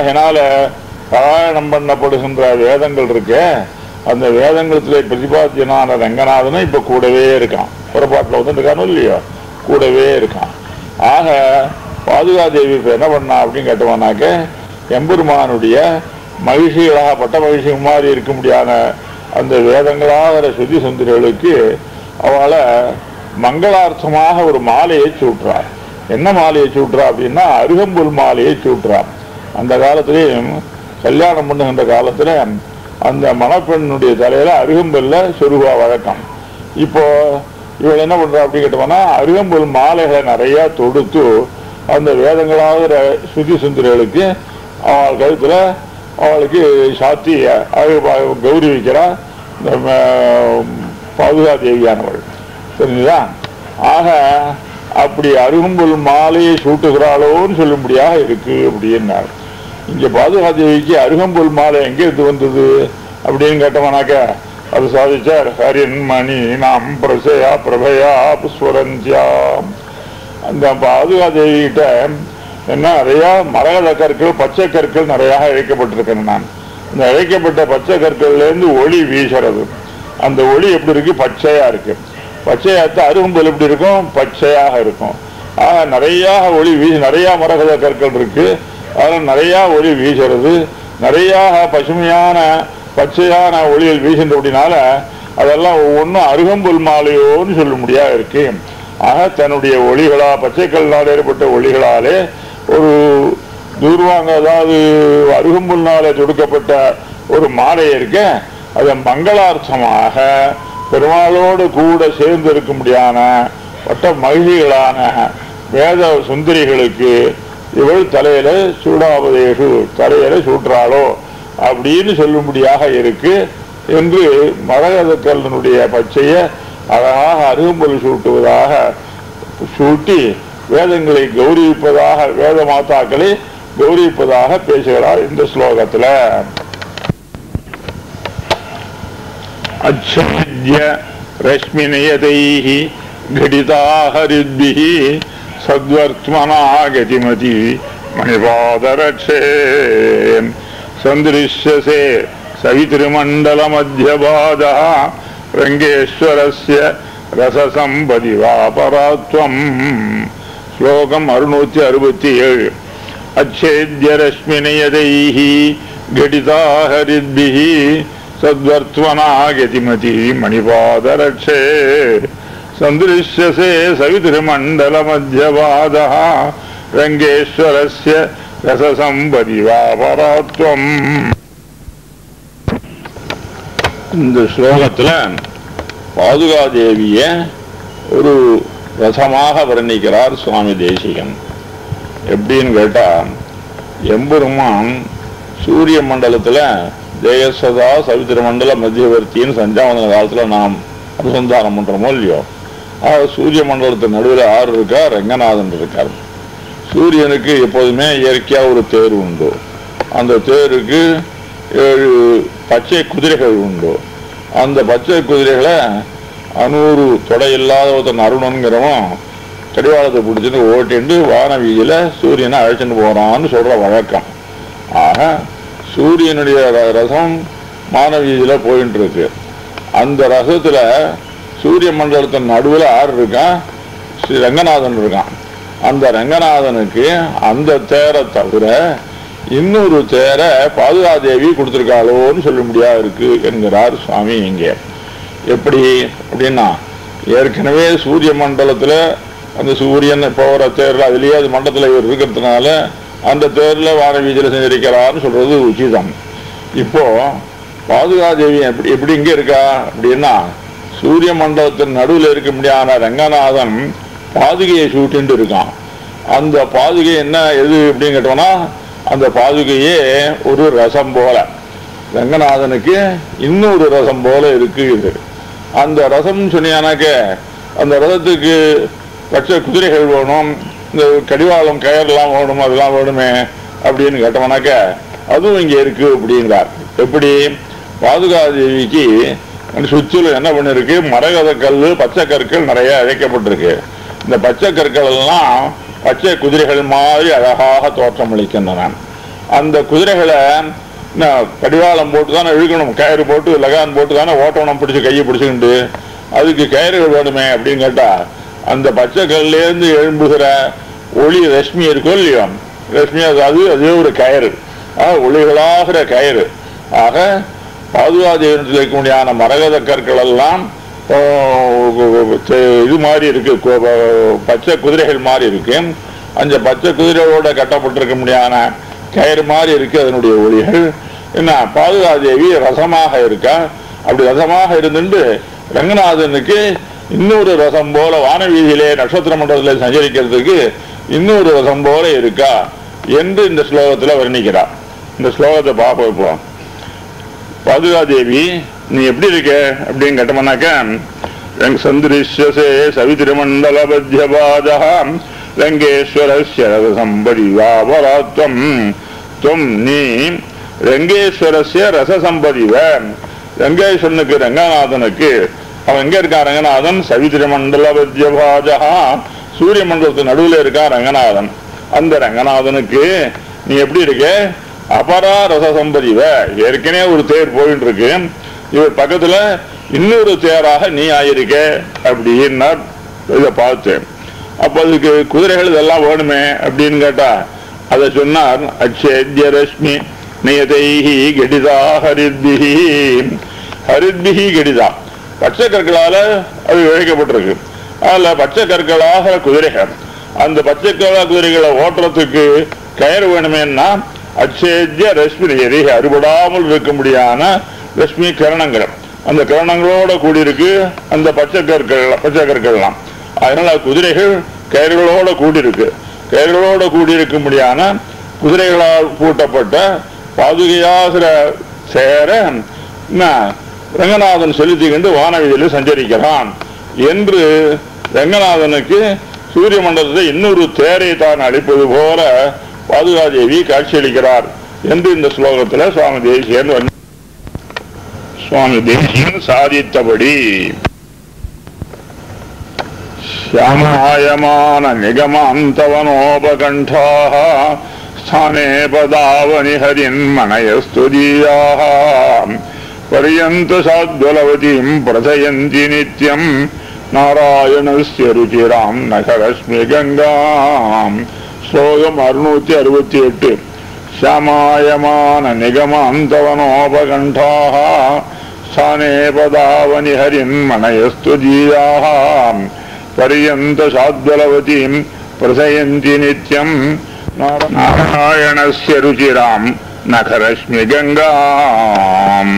ஆகையினால பாராயணம் பண்ணப்படுகின்ற வேதங்கள் இருக்கே அந்த வேதங்களத்திலே பிரதிபாத்தியனான ரங்கநாதனை இப்ப கூடவே இருக்கான் புறப்பாட்டில் வந்துருக்கானோ இல்லையோ கூடவே இருக்கான் ஆக பாதுகாதேவி இப்ப என்ன பண்ணா அப்படின்னு கேட்டவனாக்க எம்பெருமானுடைய மகிழ்ச்சிகளாக பட்ட மகிழ்ச்சி மாதிரி இருக்க முடியாத அந்த வேதங்களாகிற சுத்தி சுந்தரிகளுக்கு அவளை மங்களார்த்தமாக ஒரு மாலையை சூட்டுறார் என்ன மாலையை சூட்டுறா அப்படின்னா அருகம்புல் மாலையை சூட்டுறா அந்த காலத்திலேயும் கல்யாணம் பண்ணுகின்ற காலத்துல அந்த மணப்பெண்ணுடைய தலையில அருகம்புல்ல சொருவா வழக்கம் இப்போ இவள் என்ன பண்றா அப்படின்னு கேட்டோம்னா அருகம்புல் மாலைகளை நிறைய தொடுத்து அந்த வேதங்களாகிற சுத்தி சுந்தரிகளுக்கு அவள் கழுத்துல அவளுக்கு சாத்தி அழகு பா- கௌரவிக்கிறா இந்த ம- பாதுகா தேவியானவள் தெரிஞ்சுதா ஆக அப்படி அருகம்புல் மாலையை சூட்டுகிறாளோன்னு சொல்லும்படியாக இருக்கு அப்படின்னார் இங்க பாதுகா தேவிக்கு அருகம்புல் மாலை எங்க இருந்து வந்தது அப்படின்னு கேட்டவனாக்க அது சாதிச்சார் ஹரின் மணி நாம் பிரசயா பிரபயா புஸ்வரஞ்சியாம் அந்த பாதுகா தேவி கிட்ட என்ன நிறைய மரகத கற்கள் பச்சை கற்கள் நிறைய இழைக்கப்பட்டிருக்கேன் நான் இந்த இழைக்கப்பட்ட பச்சை கற்கள்ல இருந்து ஒளி வீசுறது அந்த ஒளி எப்படி இருக்கு பச்சையா இருக்கு பச்சையாத்த அருகம்புல் எப்படி இருக்கும் பச்சையாக இருக்கும் ஆக நிறைய ஒளி வீசி நிறைய மரகத கற்கள் இருக்கு அதில் நிறைய ஒளி வீசுறது நிறைய பசுமையான பச்சையான ஒளியில் வீசுன்ற அப்படினால அதெல்லாம் ஒவ்வொன்றும் அருகம்புல் மாலையோன்னு சொல்ல முடியா இருக்கு ஆக தன்னுடைய ஒளிகளா பச்சைக்கல்லால் ஏற்பட்ட ஒளிகளாலே ஒரு தூர்வாங்க அதாவது அருகம்புல்னால தொடுக்கப்பட்ட ஒரு மாலை இருக்க அதை மங்களார்த்தமாக பெருமாளோடு கூட சேர்ந்து இருக்க முடியாத பட்ட மகிழ்ச்சிகளான வேத சுந்தரிகளுக்கு இவள் தலையில சூடாபதேஷு தலையில சூட்டுறாளோ அப்படின்னு சொல்லும்படியாக இருக்கு என்று மரகதக்கல்லனுடைய பச்சைய அழகாக அருகம்புல் சூட்டுவதாக சூட்டி வேதங்களை கௌரவிப்பதாக வேத மாதாக்களை கௌரவிப்பதாக பேசுகிறார் இந்த ஸ்லோகத்துல அச்சேத்ய ரஷ்மினயதைः घटिताहरिद्भिः सद्वर्त्मना गतिमति मणिपादरक्षे सन्दृश्यसे सवितृमण्डलमध्यपादः रङ्गेश्वरस्य रससम्पदि वा परात्वम् श्लोकम् अरुणूति अरुपति ஏழு अच्छेद्य रश्मिनयदैः घटिताहरिद्भिः सद्वर्त्वना गतिमति मणिपादरक्षे सन्दृश्यसे सवितृमण्डलमध्यपादः रङ्गेश्वरस्य रससम्पदि वा परात्वम् இந்த ஸ்லோகத்துல பாதுகாதேவிய ஒரு ரசமாக வர்ணிக்கிறார் சுவாமி தேசிகன் எப்படின்னு கேட்டா எம்பெருமான் சூரிய மண்டலத்துல ஜெயசதா சவித்திர மண்டல மத்தியவர்த்தின்னு சஞ்சாவன காலத்துல நாம் அனுசந்தானம் பண்றோமோ இல்லையோ ஆக சூரிய மண்டலத்து நடுவில் ஆறு இருக்கா ரங்கநாதன் இருக்கார் சூரியனுக்கு எப்போதுமே இயற்கையா ஒரு தேர் உண்டு அந்த தேருக்கு ஏழு பச்சை குதிரைகள் உண்டு அந்த பச்சை குதிரைகளை அநூறு தொடை இல்லாத ஒருத்தன் அருணனுங்கிறவன் கடிவாளத்தை பிடிச்சிட்டு ஓட்டிட்டு வானவீதியில சூரியனை அழைச்சிட்டு போறான்னு சொல்ற வழக்கம் ஆக சூரியனுடைய ர- ரசம் மானவீதியில போயிட்டு இருக்கு அந்த ரசத்துல சூரிய மண்டலத்தின் நடுவில் ஆறு இருக்கான் ஸ்ரீ ரங்கநாதன் இருக்கான் அந்த ரங்கநாதனுக்கு அந்த தேரை தவிர இன்னொரு தேரை பாதுகாதேவி கொடுத்திருக்காளோன்னு சொல்ல முடியாது இருக்கு என்கிறார் சுவாமி இங்கே எப்படி அப்படின்னா ஏற்கனவே சூரிய மண்டலத்துல அந்த சூரியன் போகிற தேர்ல அதுலயே அது மண்டலத்துல இவர் இருக்கிறதுனால அந்த தேர்ல வான வீதியில செஞ்சிருக்கிறார்னு சொல்றது உச்சிதம் இப்போ பாதுகாதேவி எப்படி எப்படி இங்க இருக்கா அப்படின்னா சூரிய மண்டலத்தின் நடுவில் இருக்க முடியாத ரங்கநாதன் பாதுகையை சூட்டின்னு இருக்கான் அந்த பாதுகை என்ன எது அப்படின்னு கேட்டோம்னா அந்த பாதுகையே ஒரு ரசம் போல ரங்கநாதனுக்கு இன்னொரு ரசம் போல இருக்கு இது அந்த ரசம் சொன்னியானாக்க அந்த ரசத்துக்கு பச்சை குதிரைகள் வேணும் இந்த கடிவாளம் கயர்லாம் வேணும் அதெல்லாம் வேணுமே அப்படின்னு கேட்டோம்னாக்க அதுவும் இங்க இருக்கு அப்படிங்கிறார் எப்படி பாதுகாதேவிக்கு அந்த சுற்றிலும் என்ன பண்ணிருக்கு மரகத கல் பச்சை கற்கள் நிறைய இழைக்கப்பட்டிருக்கு இந்த பச்சை கற்கள் எல்லாம் பச்சை குதிரைகள் மாதிரி அழகாக தோற்றமளிக்கின்றன அந்த குதிரைகளை என்ன, கடிவாளம் போட்டு தானே இழுக்கணும் கயிறு போட்டு லகான் போட்டு தானே ஓட்டணும் பிடிச்சி கையை பிடிச்சிக்கிண்டு அதுக்கு கயிறுகள் வேணுமே அப்படின்னு கேட்டா அந்த பச்சை கல்லேருந்து எழும்புகிற ஒளி ரஷ்மி இருக்கும் இல்லையோ ரஷ்மி அது அது அதுவே ஒரு கயிறு ஆக ஒளிகளாகிற கயிறு ஆக பாதுகாதேவனத்தில் இருக்க முடியாத மரகத கற்கள் எல்லாம் ஓ, இது மாதிரி இருக்கு கு- பச்சை குதிரைகள் மாதிரி இருக்கு அந்த பச்சை குதிரையோட கட்டப்பட்டிருக்க முடியாத கயிறு மாதிரி இருக்கு அதனுடைய ஒளிகள் என்ன பாதுகாதேவி ரசமாக இருக்கா அப்படி ரசமாக இருந்துட்டு ரங்கநாதனுக்கு இன்னொரு ரசம் போல வானவீதியிலே நட்சத்திர மண்டலத்தில் சஞ்சரிக்கிறதுக்கு இன்னொரு ரசம் போல இருக்கா என்று இந்த ஸ்லோகத்தில் வர்ணிக்கிறார் இந்த ஸ்லோகத்தை பார்ப்போம் இப்போ பாதுகாதேவி நீ எப்படி இருக்க அப்படின்னு கேட்டோம்னாக்க சந்திரிஷ்யசே சவிதிருமண்டல பத்யபாதா ரங்கேஸ்வரஸ்ய ரசம்பரிவாபராத்வம் துவம் நீ ரங்கேஸ்வரஸ்ய ரசசம்பதிவ ரங்கேஸ்வரனுக்கு ரங்கநாதனுக்கு அவன் எங்க இருக்கான் ரங்கநாதன் சவிதிருமண்டல பத்யபாஜா சூரிய மண்டலத்து நடுவில் இருக்கான் ரங்கநாதன் அந்த ரங்கநாதனுக்கு நீ எப்படி இருக்க அபரா ரச சம்பதிவ ஏற்கனவே ஒரு தேர் போயிட்டு இருக்கு இவர் பக்கத்துல இன்னொரு தேராக நீ ஆயிருக்க அப்படின்னா இதை பார்த்தேன் அப்ப அதுக்கு குதிரைகள் இதெல்லாம் வேணுமே அப்படின்னு கேட்டா அதை சொன்னார் அச்சேத்ய ரஷ்மி நியதைஹி கடிதா ஹரித்பிஹி ஹரித்பிஹி கடிதா பச்சை கற்களால அது இழைக்கப்பட்டிருக்கு அதுல பச்சை கற்களாக குதிரைகள் அந்த பச்சை கலா குதிரைகளை ஓட்டுறதுக்கு கயிறு வேணுமேன்னா அச்சேத்ய ரஷ்மி எரிக அறுபடாமல் இருக்க முடியாத ரஷ்மி கிரணங்கள் அந்த கிரணங்களோட கூடியிருக்கு அந்த பச்சை கற்கள் பச்சை கற்கள்லாம் அதனால குதிரைகள் கயிறுகளோட கூடியிருக்கு கயிறுகளோட கூடியிருக்க முடியாத குதிரைகளால் பூட்டப்பட்ட பாதுகையாகிற சேர என்ன, ரங்கநாதன் செலுத்திக்கொண்டு வானவீதியில் சஞ்சரிக்கிறான் என்று ரங்கநாதனுக்கு சூரிய மண்டலத்தை இன்னொரு தேரை தான் அளிப்பது போல பாதுகாதேவி காட்சியளிக்கிறார் என்று இந்த ஸ்லோகத்தில் சுவாமி தேசியன் வர்ணி- சுவாமி தேசியன் சாதித்தபடி श्यामायमान निगमान्तवनोपकण्ठाः स्थाने पदावनि हरिन्मनयस्तु दीयाः पर्यन्तसाद्वलवतीम् प्रथयन्ति नित्यम् नारायणस्य रुचिराम् नखरश्मि गङ्गाम् श्लोकम् अरुणूति अरुपति एट् श्यामायमान निगमान्तवनोपकण्ठाः स्थाने पदावनि हरिन्मनयस्तु दीयाः पर्यन्त साद्वलवतीम् प्रसयन्ति नित्यम् नारायणस्य रुचिराम् नखरश्मि गङ्गाम्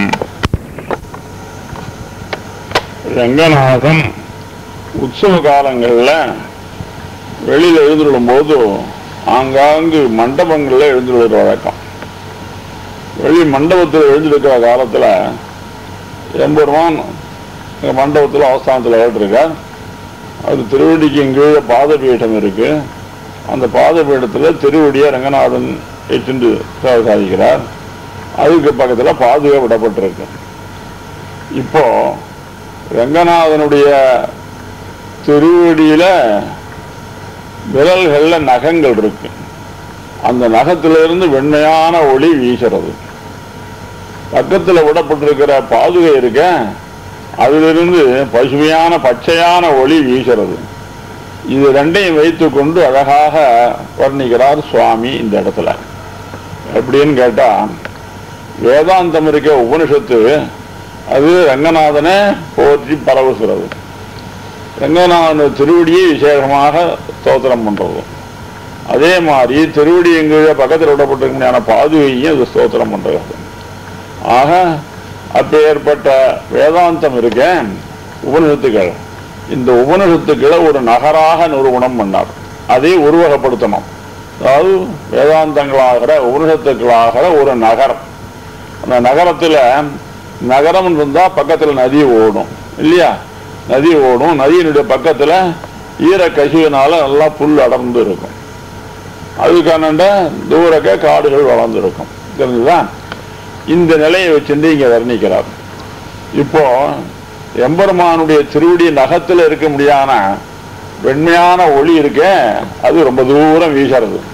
ரங்கநாதன் உற்சவ காலங்கள்ல வெளியில எழுந்துள்ளும் போது ஆங்காங்கு மண்டபங்கள்ல எழுந்துள்ள வழக்கம் வெளி மண்டபத்தில் எழுந்திருக்கிற காலத்துல எம்பெருமான் எங்க மண்டபத்தில் அவஸ்தானத்தில் ஏற்றிருக்கார் அது திருவடிக்கு கீழே பாதபீடம் இருக்கு அந்த பாதபீடத்தில் திருவடியை ரங்கநாதன் வச்சுட்டு சேவை சாதிக்கிறார் அதுக்கு பக்கத்தில் பாதுகா விடப்பட்டிருக்கு இப்போ ரங்கநாதனுடைய திருவடியில விரல்கள்ல நகங்கள் இருக்கு அந்த நகத்திலிருந்து வெண்மையான ஒளி வீசுறது பக்கத்துல விடப்பட்டிருக்கிற பாதுகை இருக்க அதிலிருந்து பசுமையான பச்சையான ஒளி வீசுறது இது ரெண்டையும் வைத்துக்கொண்டு அழகாக வர்ணிக்கிறார் சுவாமி இந்த இடத்துல எப்படின்னு கேட்டா வேதாந்தம் இருக்க உபனிஷத்து அது ரங்கநாதனை போற்றி பரவுகிறது ரங்கநாதன் திருவடியை விசேஷமாக ஸ்தோத்திரம் பண்றது அதே மாதிரி திருவடி எங்க பக்கத்தில் விடப்பட்டிருக்க பாதுகையும் அது ஸ்தோத்திரம் பண்றது ஆக அப்பேற்பட்ட வேதாந்தம் இருக்க உபனிஷத்துக்கள் இந்த உபனிஷத்துக்களை ஒரு நகராக நிறுவனம் பண்ணார் அதை உருவகப்படுத்தணும் அதாவது வேதாந்தங்களாகிற உபனிஷத்துக்களாகிற ஒரு நகரம் அந்த நகரத்துல நகரம் இருந்தா பக்கத்துல நதி ஓடும் இல்லையா நதி ஓடும் நதியினுடைய பக்கத்துல ஈர கசிவினால நல்லா புல் அடர்ந்து இருக்கும் அதுக்கான தூரக்க காடுகள் வளர்ந்து இருக்கும் தெரிஞ்சுதா இந்த நிலையை வச்சுட்டு இங்க வர்ணிக்கிறார் இப்போ எம்பெருமானுடைய திருவடி நகத்துல இருக்க முடியாத வெண்மையான ஒளி இருக்கே அது ரொம்ப தூரம் வீசுறது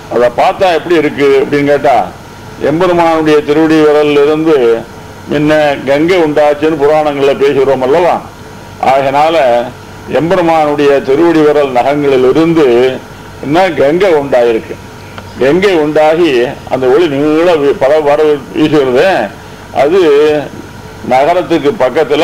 அதை பார்த்தா எப்படி இருக்கு அப்படின்னு கேட்டா எம்பெருமானுடைய திருவடி விரல்ல இருந்து முன்ன கங்கை உண்டாச்சுன்னு புராணங்கள்ல பேசுகிறோம் அல்லவா ஆகையினால எம்பெருமானுடைய திருவடி விரல் நகங்களில் இருந்து என்ன கங்கை உண்டாயிருக்கு கங்கை உண்டாகி அந்த ஒளி நீள வி- பல வர வீசுகிறது அது நகரத்துக்கு பக்கத்துல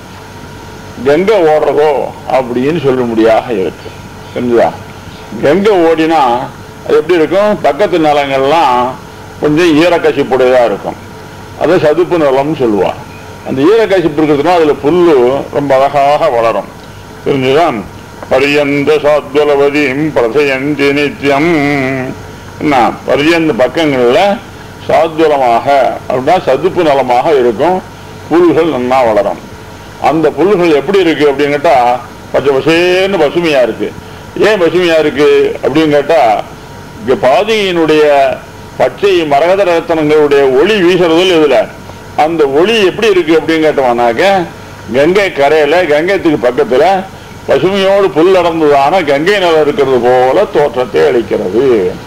கங்கை ஓடுறதோ அப்படின்னு சொல்லும்படியாக இருக்கு புரிஞ்சுதா கங்கை ஓடினா அது எப்படி இருக்கும் பக்கத்து நிலங்கள்லாம் கொஞ்சம் ஈரக்கசிப்புடையதா இருக்கும் அதை சதுப்பு நிலம்னு சொல்லுவா அந்த ஈரக்கசிப்பு இருக்கிறதுனா அதுல புல்லு ரொம்ப அழகாக வளரும் தெரிஞ்சுதான் பரியந்த சாத்வலவதியும் பிரசயந்தி நித்தியம் என்ன பரியந்த பக்கங்கள்ல சாத்வலமாக அப்படின்னா சதுப்பு நிலமாக இருக்கும் புல்கள் நன்னா வளரும் அந்த புல்கள் எப்படி இருக்கு அப்படின்னு கேட்டா பச்சை பசேன்னு பசுமையா இருக்கு ஏன் பசுமையா இருக்கு அப்படின்னு கேட்டா இங்க பாதியினுடைய பச்சை மரகத ரத்தனங்களுடைய ஒளி வீசுறதில் இதுல அந்த ஒளி எப்படி இருக்கு அப்படின்னு கேட்டோம்னாக்க கங்கை கரையில கங்கைத்துக்கு பக்கத்துல பசுமையோடு புல் அடர்ந்ததான கங்கை நிலம் இருக்கிறது போல தோற்றத்தை அளிக்கிறது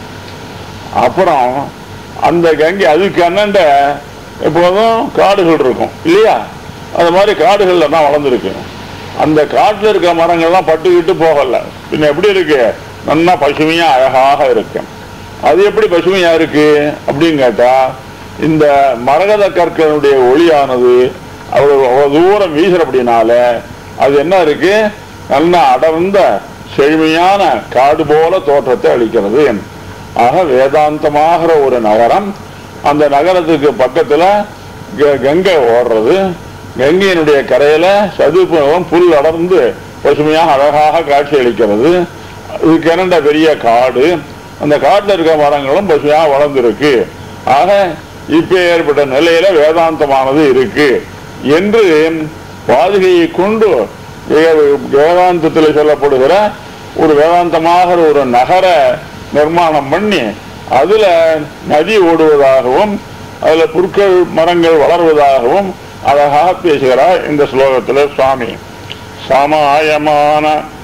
அப்புறம் அந்த கங்கை அதுக்கு அண்ணண்ட எப்போதும் காடுகள் இருக்கும் இல்லையா அது மாதிரி காடுகள்ல தான் வளர்ந்துருக்கு அந்த காட்டுல இருக்க மரங்கள்லாம் பட்டுக்கிட்டு போகல பின்ன எப்படி இருக்கு நல்லா பசுமையா அழகாக இருக்கு அது எப்படி பசுமையா இருக்கு அப்படின்னு கேட்டா இந்த மரகத கற்களுடைய ஒளியானது அவ்வளவு அவ்வளவு தூரம் வீசுறபடினால அது என்ன இருக்கு நல்ல அடர்ந்த செழுமையான காடு போல தோற்றத்தை அளிக்கிறது ஆக வேதாந்தமாகிற ஒரு நகரம் அந்த நகரத்துக்கு பக்கத்துல க- கங்கை ஓடுறது கங்கையினுடைய கரையில சதுப்பு நிலம் புல் அடர்ந்து பசுமையாக அழகாக காட்சி அளிக்கிறது இதுக்கு இரண்ட பெரிய காடு அந்த காட்டுல இருக்க மரங்களும் பசுமையாக வளர்ந்துருக்கு ஆக இப்ப ஏற்பட்ட நிலையில வேதாந்தமானது இருக்கு என்று பாதுகையை கொண்டு வே- வேதாந்தத்தில் சொல்லப்படுகிற ஒரு வேதாந்தமாகிற ஒரு நகர நிர்மாணம் பண்ணி அதுல நதி ஓடுவதாகவும் அதுல புற்கள் மரங்கள் வளர்வதாகவும் அழகாக பேசுகிறார் இந்த ஸ்லோகத்துல சுவாமி சமாயமான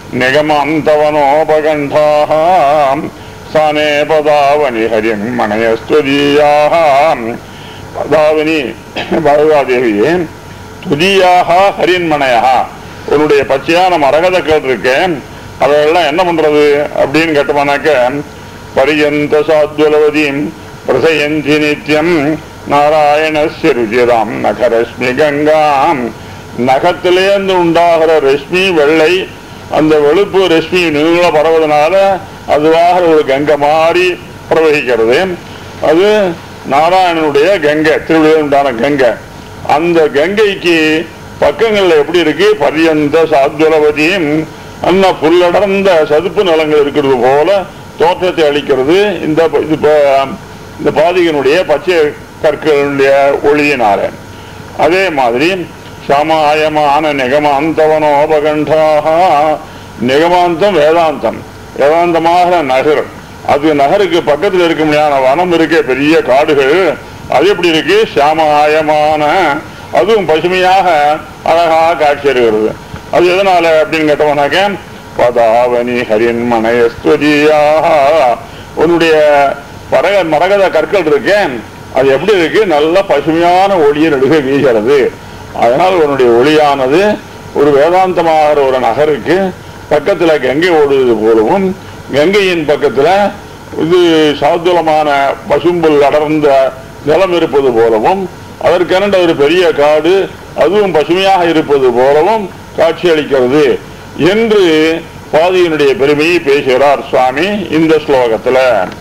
நிகமாந்தவனோபகண்டாம் சானே பதாவனி ஹரின் மணயஸ்துதீயாக பதாவனி பகவாதேவியே துதியாக ஹரின்மனையா உன்னுடைய பச்சையான மரகதக்கள் இருக்கேன் அதெல்லாம் என்ன பண்றது அப்படின்னு கேட்டோம்னாக்க பரியந்த சாத்வலவதீம் பிரசயந்தி நித்யம் நாராயணஸ்ய ருஜிராம் நகரஸ்மி கங்காம் நகத்திலேருந்து உண்டாகிற ரஷ்மி வெள்ளை அந்த வெளுப்பு ரஷ்மி நீள பரவதனால அதுவாக ஒரு கங்கை மாறி பிரவகிக்கிறது அது நாராயணனுடைய கங்கை திருவிழா உண்டான கங்கை அந்த கங்கைக்கு பக்கங்கள்ல எப்படி இருக்கு பரியந்த சாத்வலவதியும் அண்ணா புல்லடர்ந்த சதுப்பு நிலங்கள் இருக்கிறது போல தோற்றத்தை அளிக்கிறது இந்த ப- இது ப- இந்த பாதிகனுடைய பச்சை கற்களுடைய ஒளியினால அதே மாதிரி சமாயமான நிகமாந்தவனோபகண்டாக நிகமாந்தம் வேதாந்தம் வேதாந்தமாக நகர் அது நகருக்கு பக்கத்தில் இருக்க முடியாத வனம் இருக்கே பெரிய காடுகள் அது எப்படி இருக்கு சாமாயமான அதுவும் பசுமையாக அழகாக காட்சி இருக்கிறது அது எதனால அப்படின்னு கேட்டோம்னாக்க பதாவனி ஹரின் மனயஸ்துதியாக உன்னுடைய பரக மரகத கற்கள் இருக்கேன் அது எப்படி இருக்கு நல்ல பசுமையான ஒளியை நடுக வீசுகிறது அதனால் உன்னுடைய ஒளியானது ஒரு வேதாந்தமாகிற ஒரு நகருக்கு பக்கத்துல கங்கை ஓடுவது போலவும் கங்கையின் பக்கத்துல இது சாதுலமான பசும்புல் அடர்ந்த நிலம் இருப்பது போலவும் அதற்கெனண்ட ஒரு பெரிய காடு அதுவும் பசுமையாக இருப்பது போலவும் காட்சியளிக்கிறது என்று பாதியினுடைய பெருமையை பேசுகிறார் சுவாமி இந்த ஸ்லோகத்துல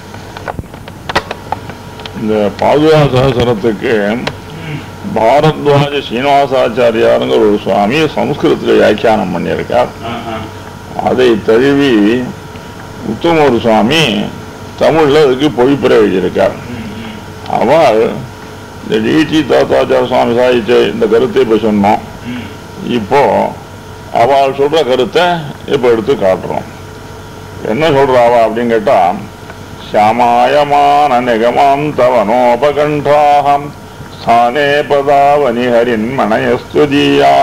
இந்த பாதுகா சகசரத்துக்கு பாரத்வாஜ சீனிவாசாச்சாரியாருங்கிற ஒரு சுவாமி சம்ஸ்கிருதத்தில் வியாக்கியானம் பண்ணியிருக்கார் அதை தழுவி உத்தமொரு சுவாமி தமிழ்ல அதுக்கு பொழிப்புரை எழுதியிருக்கார் அவர் இந்த டிடி தாத்தாச்சார சுவாமி சாதிச்ச இந்த கருத்தை இப்ப சொன்னோம் இப்போ அவள் சொல்ற கருத்தை இப்ப எடுத்து காட்டுறோம் என்ன சொல்றா அவ அப்படின்னு கேட்டா ஷமாயமான நிகமாந்தவனோபகண்டாகம் ஸ்தானே பதாவனி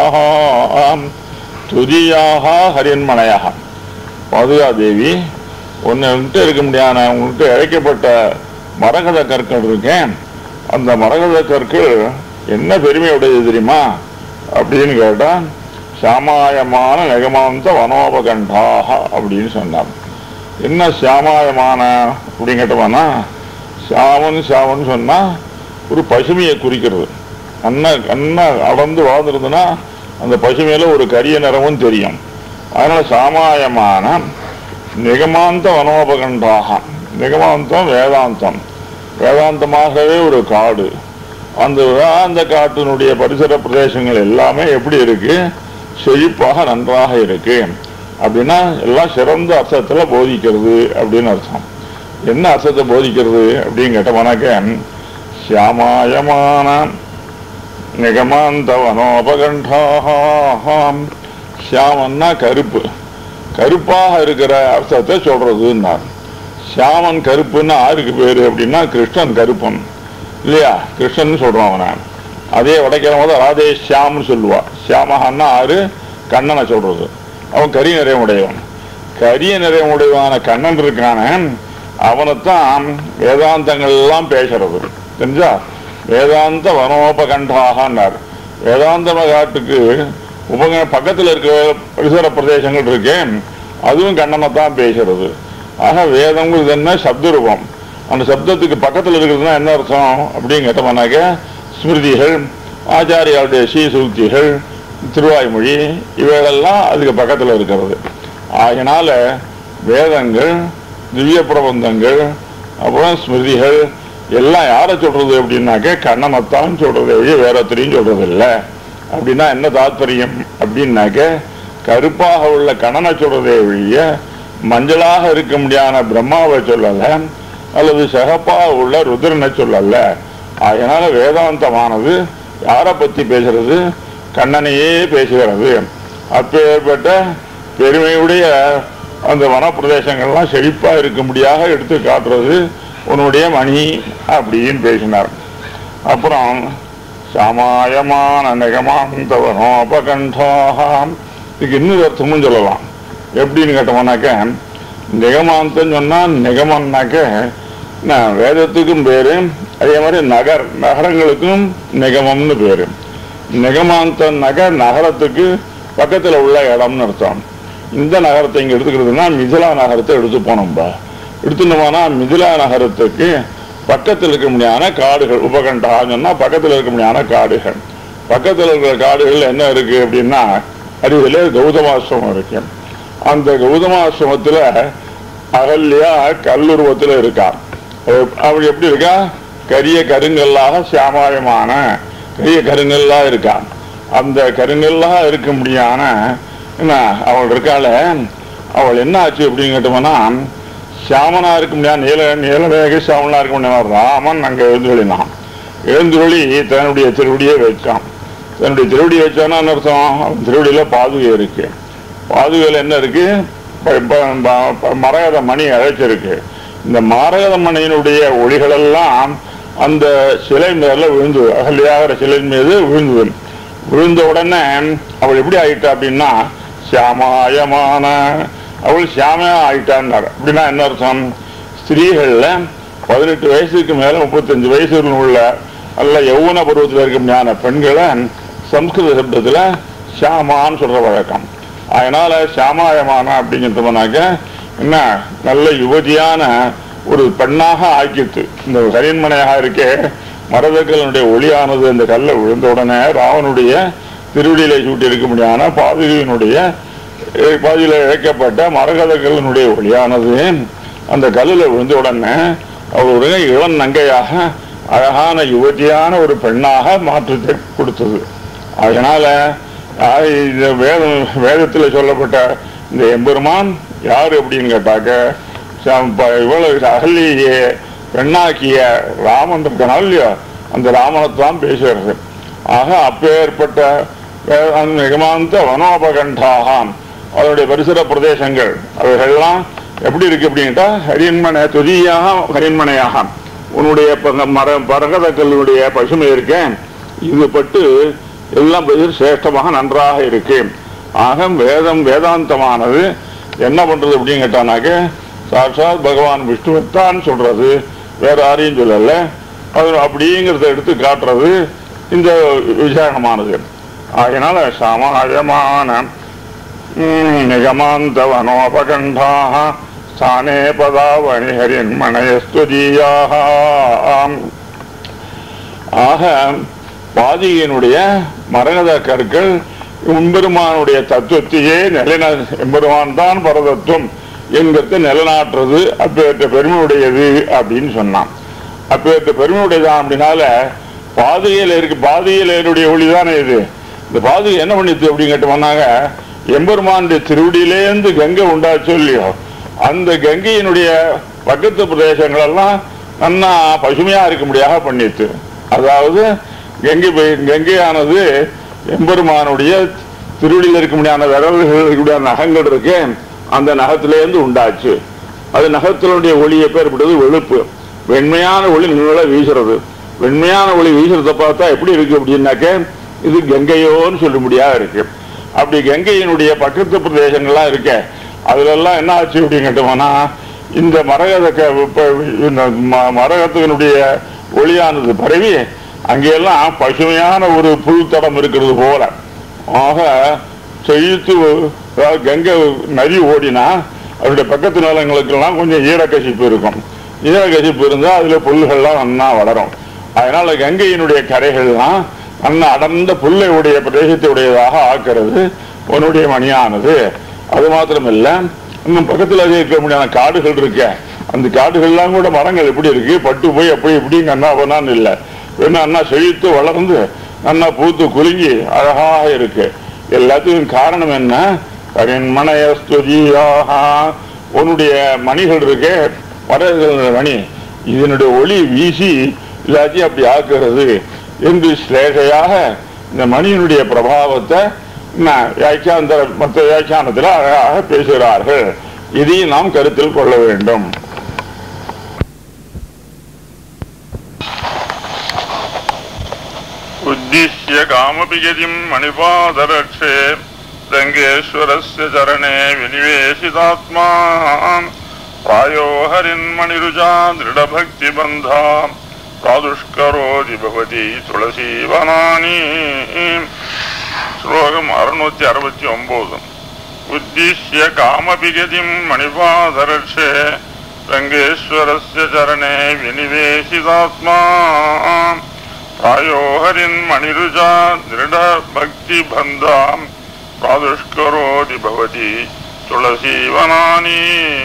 ஹரின்மணயஸ்துதியாம் துதியாக ஹரின்மணயா பாதுகா தேவி ஒன்னுகிட்ட இருக்க முடியாத உங்கள்கிட்ட இழைக்கப்பட்ட மரகத கற்கள் இருக்கேன் அந்த மரகத கற்கள் என்ன பெருமையுடையது தெரியுமா அப்படின்னு கேட்டா சாமாயமான நெகமாந்த வனோபகண்டாக அப்படின்னு சொன்னார் என்ன சாமாயமான அப்படின்னு கேட்டோம்னா சாமன் சாமன் சொன்னா ஒரு பசுமையை குறிக்கிறது அண்ணா அண்ணா அடர்ந்து வாழ்ந்துருதுன்னா அந்த பசுமையில ஒரு கரிய நிறமும் தெரியும் அதனால சாமாயமான நிகமாந்த வனோபகண்டாக நிகமாந்தம் வேதாந்தம் வேதாந்தமாகவே ஒரு காடு அந்த வேதாந்த காட்டினுடைய பரிசர பிரதேசங்கள் எல்லாமே எப்படி இருக்கு செழிப்பாக நன்றாக இருக்கு அப்படின்னா எல்லாம் சிறந்த அர்த்தத்துல போதிக்கிறது அப்படின்னு அர்த்தம் என்ன அர்த்தத்தை போதிக்கிறது அப்படின்னு கேட்டோம்னாக்க சியாமாயமான நிகமாந்த வனோபகண்டாம் சியாமன்னா கருப்பு கருப்பாக இருக்கிற அர்த்தத்தை சொல்றதுன்னார் சியாமன் கருப்புன்னு ஆருக்கு பேரு அப்படின்னா கிருஷ்ணன் கருப்பன் இல்லையா கிருஷ்ணன் சொல்றான் அவனை அதே உடைக்கிற போது ராதே ஷியாம்னு சொல்லுவா ஷியாமஹான்னா ஆறு கண்ணனை சொல்றது அவன் கரிய நிறைய உடையவன் கரிய நிறைய உடையவான கண்ணன் இருக்கான அவனைத்தான் வேதாந்தங்கள் எல்லாம் பேசுறது தெரிஞ்சா வேதாந்த வனோபகண்டாகன்னார் வேதாந்த காட்டுக்கு உபக பக்கத்தில் இருக்கிற பரிசர பிரதேசங்கள் இருக்கேன் அதுவும் கண்ணனை தான் பேசுறது ஆக வேதங்கிறது என்ன சப்த ரூபம் அந்த சப்தத்துக்கு பக்கத்தில் இருக்கிறதுனா என்ன அர்த்தம் அப்படின்னு கேட்டோம்னாக்க ஸ்மிருதிகள் ஆச்சாரியாளுடைய சீசூக்திகள் திருவாய்மொழி இவைகளெல்லாம் அதுக்கு பக்கத்தில் இருக்கிறது ஆகினால வேதங்கள் திவ்ய பிரபந்தங்கள் அப்புறம் ஸ்மிருதிகள் எல்லாம் யாரை சொல்றது அப்படின்னாக்க கண்ணனைத்தான் சொல்றது ஒழிய வேற ஒருத்தரையும் சொல்றது இல்லை அப்படின்னா என்ன தாத்பரியம் அப்படின்னாக்க கருப்பாக உள்ள கண்ணனை சொல்றதே ஒழிய மஞ்சளாக இருக்க முடியாத பிரம்மாவை சொல்லல அல்லது சிகப்பாக உள்ள ருத்ரனை சொல்லல அதனால வேதாந்தமானது யாரை பத்தி பேசுறது கண்ணனையே பேசுகிறது அப்பேற்பட்ட பெருமையுடைய அந்த வனப்பிரதேசங்கள்லாம் செழிப்பா இருக்கும்படியாக எடுத்து காட்டுறது உன்னுடைய மணி அப்படின்னு பேசினார் அப்புறம் சமாயமான நிகமாந்தவனோபகண்டாம் இதுக்கு இன்னொரு அர்த்தமும் சொல்லலாம் எப்படின்னு கேட்டோம்னாக்க நிகமாந்தம் சொன்னா நிகமன்னாக்க நான் வேதத்துக்கும் பேரு அதே மாதிரி நகர் நகரங்களுக்கும் நிகமம்னு பேரு நிகமாந்த நகர் நகரத்துக்கு பக்கத்துல உள்ள இடம்னு அர்த்தம் இந்த நகரத்தை இங்க எடுத்துக்கிறதுனா மிதிலா நகரத்தை எடுத்து போனோம்பா எடுத்துட்டு போனா மிதிலா நகரத்துக்கு பக்கத்தில் இருக்க முடியாத காடுகள் உபகண்டா சொன்னா பக்கத்தில் இருக்க முடியாத காடுகள் பக்கத்தில் இருக்கிற காடுகள் என்ன இருக்கு அப்படின்னா அருகிலே கௌதமாசிரமம் இருக்கு அந்த கௌதமாசிரமத்துல அகல்யா கல்லுருவத்துல இருக்கா அவ- அவள் எப்படி இருக்கா கரிய கருங்கல்லாக சியாமாயமான கரிய கருங்கல்லா இருக்கா அந்த கருங்கல்லாக இருக்க முடியாத என்ன அவள் இருக்காள அவள் என்ன ஆச்சு அப்படின்னு கேட்டோம்னா சியாமனா இருக்க முடியாது நீல நீலவேக சியாமனா இருக்க முடியாது ராமன் அங்க எழுந்துருளினான் எழுந்துருளி தன்னுடைய திருவடியை வச்சான் தன்னுடைய திருவடியை வச்சானா என்ன அர்த்தம் அவன் திருவடியில பாதுகை இருக்கு பாதுகையில் என்ன இருக்கு ப- ப- ப- ப- மரகத மணி அழைச்சிருக்கு இந்த மரகத மணியினுடைய ஒளிகளெல்லாம் அந்த சிலை மேல விழுந்து அகலியாகிற சிலை மீது விழுந்தது விழுந்த உடனே அவள் எப்படி ஆயிட்டா அப்படின்னா சியாமாயமான அவள் சியாமையா ஆயிட்டான்னார் அப்படின்னா என்ன அர்த்தம் ஸ்திரீகள்ல பதினெட்டு வயசுக்கு மேல முப்பத்தஞ்சு வயசு உள்ள நல்ல யௌவன பருவத்தில் இருக்க முடியாத பெண்களை சம்ஸ்கிருத சப்தத்துல ஷியாமான்னு சொல்ற வழக்கம் அதனால ஷியாமாயமான அப்படிங்கிறதுனாக்க என்ன நல்ல யுவதியான ஒரு பெண்ணாக ஆக்கித்து இந்த கரியன்மனையாக இருக்கே மரதக்கலனுடைய ஒளியானது அந்த கல்லை விழுந்த உடனே ராவனுடைய திருவடியில சூட்டி இருக்க முடியாத பாதுகையினுடைய அஹ், பாதியில இழைக்கப்பட்ட மரகதக்கலனுடைய ஒளியானது அந்த கல்லில் விழுந்த உடனே அவள் ஒரு இளம் நங்கையாக அழகான யுவதியான ஒரு பெண்ணாக மாற்றத்தை கொடுத்தது அதனால ஆஹ், இந்த வேதம் வேதத்தில் சொல்லப்பட்ட இந்த எம்பெருமான் யார் அப்படின்னு கேட்டாக்க சம்- ப- இவ்வளவு அகல்லியே பெண்ணாக்கிய ராமன் இருக்கனால இல்லையா அந்த ராமனைத்தான் பேசுகிறது ஆக அப்பேற்பட்ட வே- அந்த மிகமாந்த வனோபகண்டாகாம் அதனுடைய பரிசர பிரதேசங்கள் அவைகள்லாம் எப்படி இருக்கு அப்படின்ட்டா ஹரியன்மனை துதியாக ஹரியன்மனையாக உன்னுடைய ப- மர பரகதக்கல்லுடைய பசுமை இருக்கேன் இது பட்டு எல்லாம் பதில் சிரேஷ்டமாக நன்றாக இருக்கு ஆக வேதம் வேதாந்தமானது என்ன பண்றது அப்படின்னு கேட்டானாக்க சாட்சாத் பகவான் விஷ்ணுவைத்தான் சொல்றது வேற யாரையும் சொல்லல அது அப்படிங்கிறத எடுத்து காட்டுறது இந்த விசேஷமானது ஆகினால சமாயமான நிகமாந்தவனோபகண்டாக ஸ்தானே பதாவணி ஹரின்மணயஸ்துதீயாக ஆக பாதியினுடைய மரகத கற்கள் எம்பெருமானுடைய தத்துவத்தையே நிலைநா எம்பெருமான் தான் பரதத்துவம் என்கிறது நிலநாட்டுறது அப்பேற்ற பெருமையுடையது அப்படின்னு சொன்னான் அப்பேற்ற பெருமையுடையதான் அப்படின்னால பாதுகையில் இருக்கு பாதுகையிலுடைய ஒளி தானே இது இந்த பாதுகை என்ன பண்ணிச்சு அப்படின்னு கேட்டோம்னாங்க எம்பெருமானுடைய திருவடியிலேருந்து கங்கை உண்டாச்சு இல்லையோ அந்த கங்கையினுடைய பக்கத்து பிரதேசங்கள் எல்லாம் நன்னா பசுமையா இருக்கும்படியாக பண்ணிச்சு அதாவது கங்கை போய்- கங்கையானது எம்பெருமானுடைய திருவடியில் இருக்க முடியாத விரல்களுடைய நகங்கள் இருக்கு அந்த நகத்திலேருந்து உண்டாச்சு அது நகத்தினுடைய ஒளி எப்பேற்பட்டது வெளுப்பு வெண்மையான ஒளி நீள வீசுறது வெண்மையான ஒளி வீசுறத பார்த்தா எப்படி இருக்கு அப்படின்னாக்க இது கங்கையோன்னு சொல்ல முடியாத இருக்கு அப்படி கங்கையினுடைய பக்கத்து பிரதேசங்கள்லாம் இருக்க அதுல எல்லாம் என்ன ஆச்சு அப்படின்னு கேட்டோம்னா இந்த மரகத க- இப்ப இந்த ம- மரகத்தினுடைய ஒளியானது பரவி அங்கெல்லாம் பசுமையான ஒரு புல்தடம் இருக்கிறது போல ஆக செழித்து அதாவது கங்கை நதி ஓடினா அதனுடைய பக்கத்து நிலங்களுக்கெல்லாம் கொஞ்சம் ஈரக்கசிப்பு இருக்கும் ஈரக்கசிப்பு இருந்தா அதுல புல்கள்லாம் நன்னா வளரும் அதனால கங்கையினுடைய கரைகள்லாம் நல்ல அடர்ந்த புல்லை உடைய பிரதேசத்தை உடையதாக ஆக்கிறது உன்னுடைய மணியானது அது மாத்திரமில்ல இன்னும் பக்கத்துல இருக்க முடியாத காடுகள் இருக்க அந்த காடுகள்லாம் கூட மரங்கள் எப்படி இருக்கு பட்டு போய் அப்படி இப்படிங்க அண்ணா பண்ணான்னு இல்லை வேணா அண்ணா செழித்து வளர்ந்து நன்னா பூத்து குலுங்கி அழகாக இருக்கு எல்லாத்துக்கும் காரணம் என்ன கரின்மணயஸ்துதியாக உன்னுடைய மணிகள் இருக்கே வரதுகள் மணி இதனுடைய ஒளி வீசி எல்லாத்தையும் அப்படி ஆக்குறது என்று ஸ்லேஷையாக இந்த மணியினுடைய பிரபாவத்தை ந- வியாக்கியாந்தர மற்ற வியாக்கியானத்தில் அழகாக பேசுகிறார்கள் இதையும் நாம் கருத்தில் கொள்ள வேண்டும் उद्दिश्य कामपिगतिम् मणिपादरक्षे रङ्गेश्वरस्य चरणे विनिवेशितात्मा प्रायो हरिन्मणिरुजा दृढभक्तिबन्धा प्रादुष्करोति भवति तुलसीवनानि श्लोकम् अरुणूति अरुपति ओम्बोदु उद्दिश्य कामपिगतिम् मणिपादरक्षे रङ्गेश्वरस्य चरणे विनिवेशितात्मा प्रायो हरिन्मणिरुजा दृढभक्तिबन्धाम् प्रादुष्करोति भवति तुलसीवनानि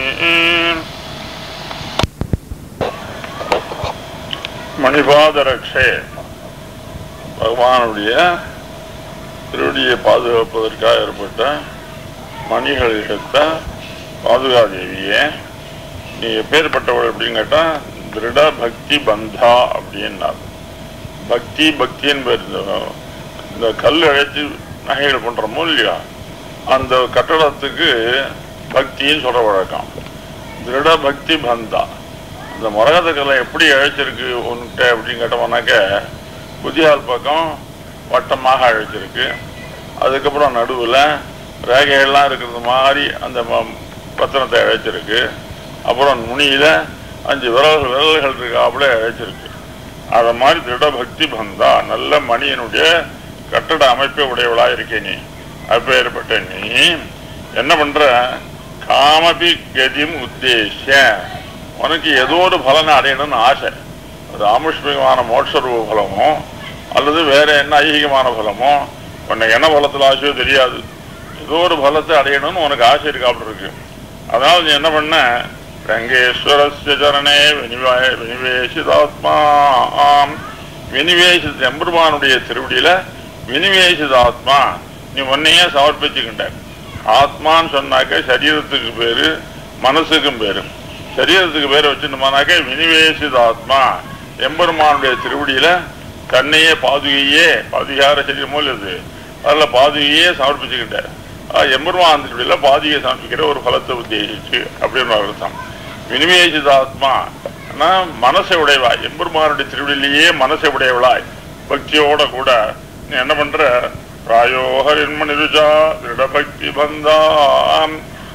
மணிபாதரட்சே பகவானுடைய திருவடியை பாதுகாப்பதற்காக ஏற்பட்ட மணிகள் எடுத்த பாதுகாதேவியே நீ எப்பேற்பட்டவள் அப்படின்னு கேட்டா திருட பக்தி பந்தா அப்படின்னார் பக்தி பக்தின்னு பேர் இந்த- இந்த கல் அழைச்சி நகைகள் பண்றோமோ இல்லையா அந்த கட்டடத்துக்கு பக்தின்னு சொல்ற வழக்கம் திருட பக்தி பந்தா இந்த மரகத கலை எப்படி அழைச்சிருக்கு உன்கிட்ட அப்படின்னு கேட்டோம்னாக்க குதியால் பக்கம் வட்டமாக அழைச்சிருக்கு அதுக்கப்புறம் நடுவில் ரேகையெல்லாம் இருக்கிறது மாதிரி அந்த ம- பத்திரத்தை அழைச்சிருக்கு அப்புறம் நுனியில அஞ்சு விரல்கள் விரல்கள் இருக்காப்புல அழைச்சிருக்கு அத மாதிரி திட பக்தி பந்தா நல்ல மணியனுடைய கட்டட அமைப்பை உடையவளா இருக்கே நீ அப்பேற்பட்ட நீ என்ன பண்ற காமபி கதிம் உத்தேசிய உனக்கு ஏதோ ஒரு பலனை அடையணும்னு ஆசை அது ஆமுஷ்மிகமான மோட்சரூப பலமோ அல்லது வேற என்ன ஐகிகமான பலமோ உனக்கு என்ன பலத்துல ஆசையோ தெரியாது ஏதோ ஒரு பலத்தை அடையணும்னு உனக்கு ஆசை இருக்காப்புல இருக்கு அதனால நீ என்ன பண்ண ரங்கேஸ்வரஸ்ய சரணே வினிவாய வினிவேசிதாத்மா ஆம் வினிவேசித எம்பெருமானுடைய திருவடியில வினிவேசிதாத்மா நீ உன்னையே சமர்ப்பிச்சுக்கிட்ட ஆத்மான்னு சொன்னாக்க சரீரத்துக்கு பேரு மனசுக்கும் பேரு சரீரத்துக்கு பேர் வச்சுட்டோம்னாக்க வினிவேசிதாத்மா எம்பெருமானுடைய திருவடியில தன்னையே பாதுகையே பாதுகார சரீரமோ இல்லது அதில் பாதுகையே சமர்ப்பிச்சுக்கிட்ட ஆஹ் எம்பெருமான் திருவடியில பாதுகையை சமர்ப்பிக்கிற ஒரு பலத்தை உத்தேசிச்சு அப்படின்னு ஒரு அர்த்தம் வினிவேசிதாத்மா ஆனா மனசை உடையவாய் எம்பெருமானுடைய திருவடியிலேயே மனசை உடையவளாய் பக்தியோட கூட நீ என்ன பண்ற பிராயோகரின்மணிருஜா திருடபக்தி பந்தாம்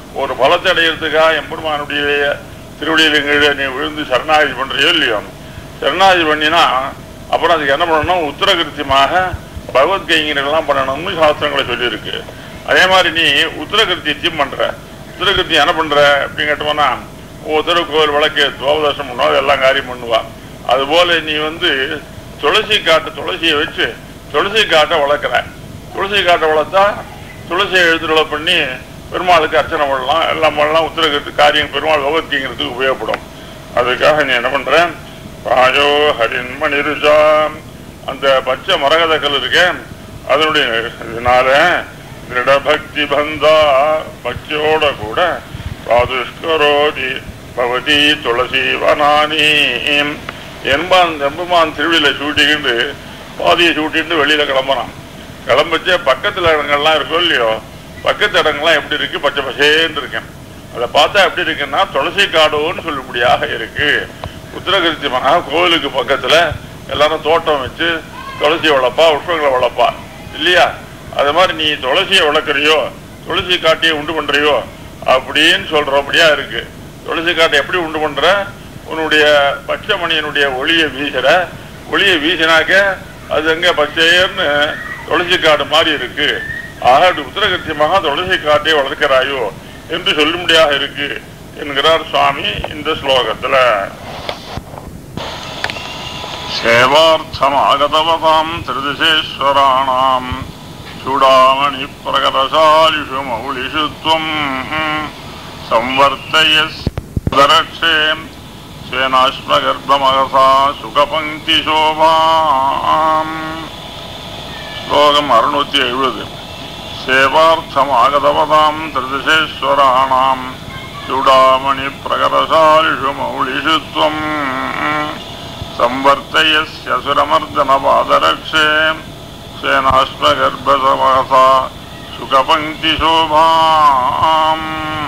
ஒரு பலத்தை அடையிறதுக்காக எம்பெருமானுடைய திருவடியில் கீழே நீ விழுந்து சரணாகதி பண்றியோ இல்லையோ சரணாகதி பண்ணினா அப்புறம் அதுக்கு என்ன பண்ணணும் உத்தரகிருத்தியமாக பகவத்கீதைலாம் பண்ணணும்னு சாஸ்திரங்களை சொல்லியிருக்கு அதே மாதிரி நீ உத்தரகிருத்தியத்தையும் பண்ற உத்தரகிருத்தியம் என்ன பண்ற அப்படின்னு கேட்டோம்னா ஒவ்வொருத்தர் கோவில் விளக்கு துவாபதர்ஷம் பண்ணுவா எல்லாம் காரியம் பண்ணுவா அதுபோல நீ வந்து துளசி காட்டு துளசியை வச்சு துளசி காட்டை வளர்க்குற துளசி காட்டை வளர்த்தா துளசியை எழுத்துருளை பண்ணி பெருமாளுக்கு அர்ச்சனை பண்ணலாம் எல்லாம் பண்ணலாம் உத்தரகிருத்து காரியம் பெருமாள் பகவத்கீங்கிறதுக்கு உபயோகப்படும் அதுக்காக நீ என்ன பண்ற பாயோ ஹரின் மணிருஜாம் அந்த பச்சை மரகத கல் இருக்கே அதனுடைய இதனால திருட பக்தி பந்தா பக்தியோட கூட பாதுஷ்கரோதி பவதி துளசி வனானி என்பான் எம்பெருமான் திருவிழில சூட்டிக்கிட்டு பாதியை சூட்டிட்டு வெளியில கிளம்புறான் கிளம்பிச்சே பக்கத்துல இடங்கள்லாம் இருக்கும் இல்லையோ பக்கத்து இடங்கள்லாம் எப்படி இருக்கு பச்சை பசேன்னு இருக்கேன் அதை பார்த்தா எப்படி இருக்குன்னா துளசி காடுன்னு சொல்லும்படியாக இருக்கு உத்தரகிருத்தி மகா கோவிலுக்கு பக்கத்துல எல்லாரும் தோட்டம் வச்சு துளசி வளர்ப்பா புஷ்பங்களை வளர்ப்பா இல்லையா அது மாதிரி நீ துளசியை வளர்க்குறியோ துளசி காட்டியை உண்டு பண்றியோ அப்படின்னு சொல்றபடியா இருக்கு துளசி காட்டை எப்படி உண்டு பண்ற உன்னுடைய பச்சை மணியனுடைய ஒளியை வீசுற ஒளியை வீசினாக்க அது எங்க பச்சையர்னு துளசி காடு மாதிரி இருக்கு ஆக அது உத்தரகத்தியமாக துளசி காட்டை வளர்க்கிறாயோ என்று சொல்லும்படியாக இருக்கு என்கிறார் சுவாமி இந்த ஸ்லோகத்துல சேவார்த்தமாகதவதாம் திருதிசேஸ்வராணாம் சூடாமணி பிரகடசாலிஷு மௌலிஷு துவம் संवर्तयस्वरक्षे स्वेनाश्मगर्भमहसा सुखपङ्क्तिशोभाम् श्लोकम् अरुणूति एഴുപത് सेवार्थमागतवताम् त्रिदिशेश्वराणाम् चूडामणिप्रकरशालिषु मौलिषु त्वम् संवर्तयस्यसुरमर्दनपादरक्षे स्वेनाश्मगर्भसमहसा सुखपङ्क्तिशोभाम्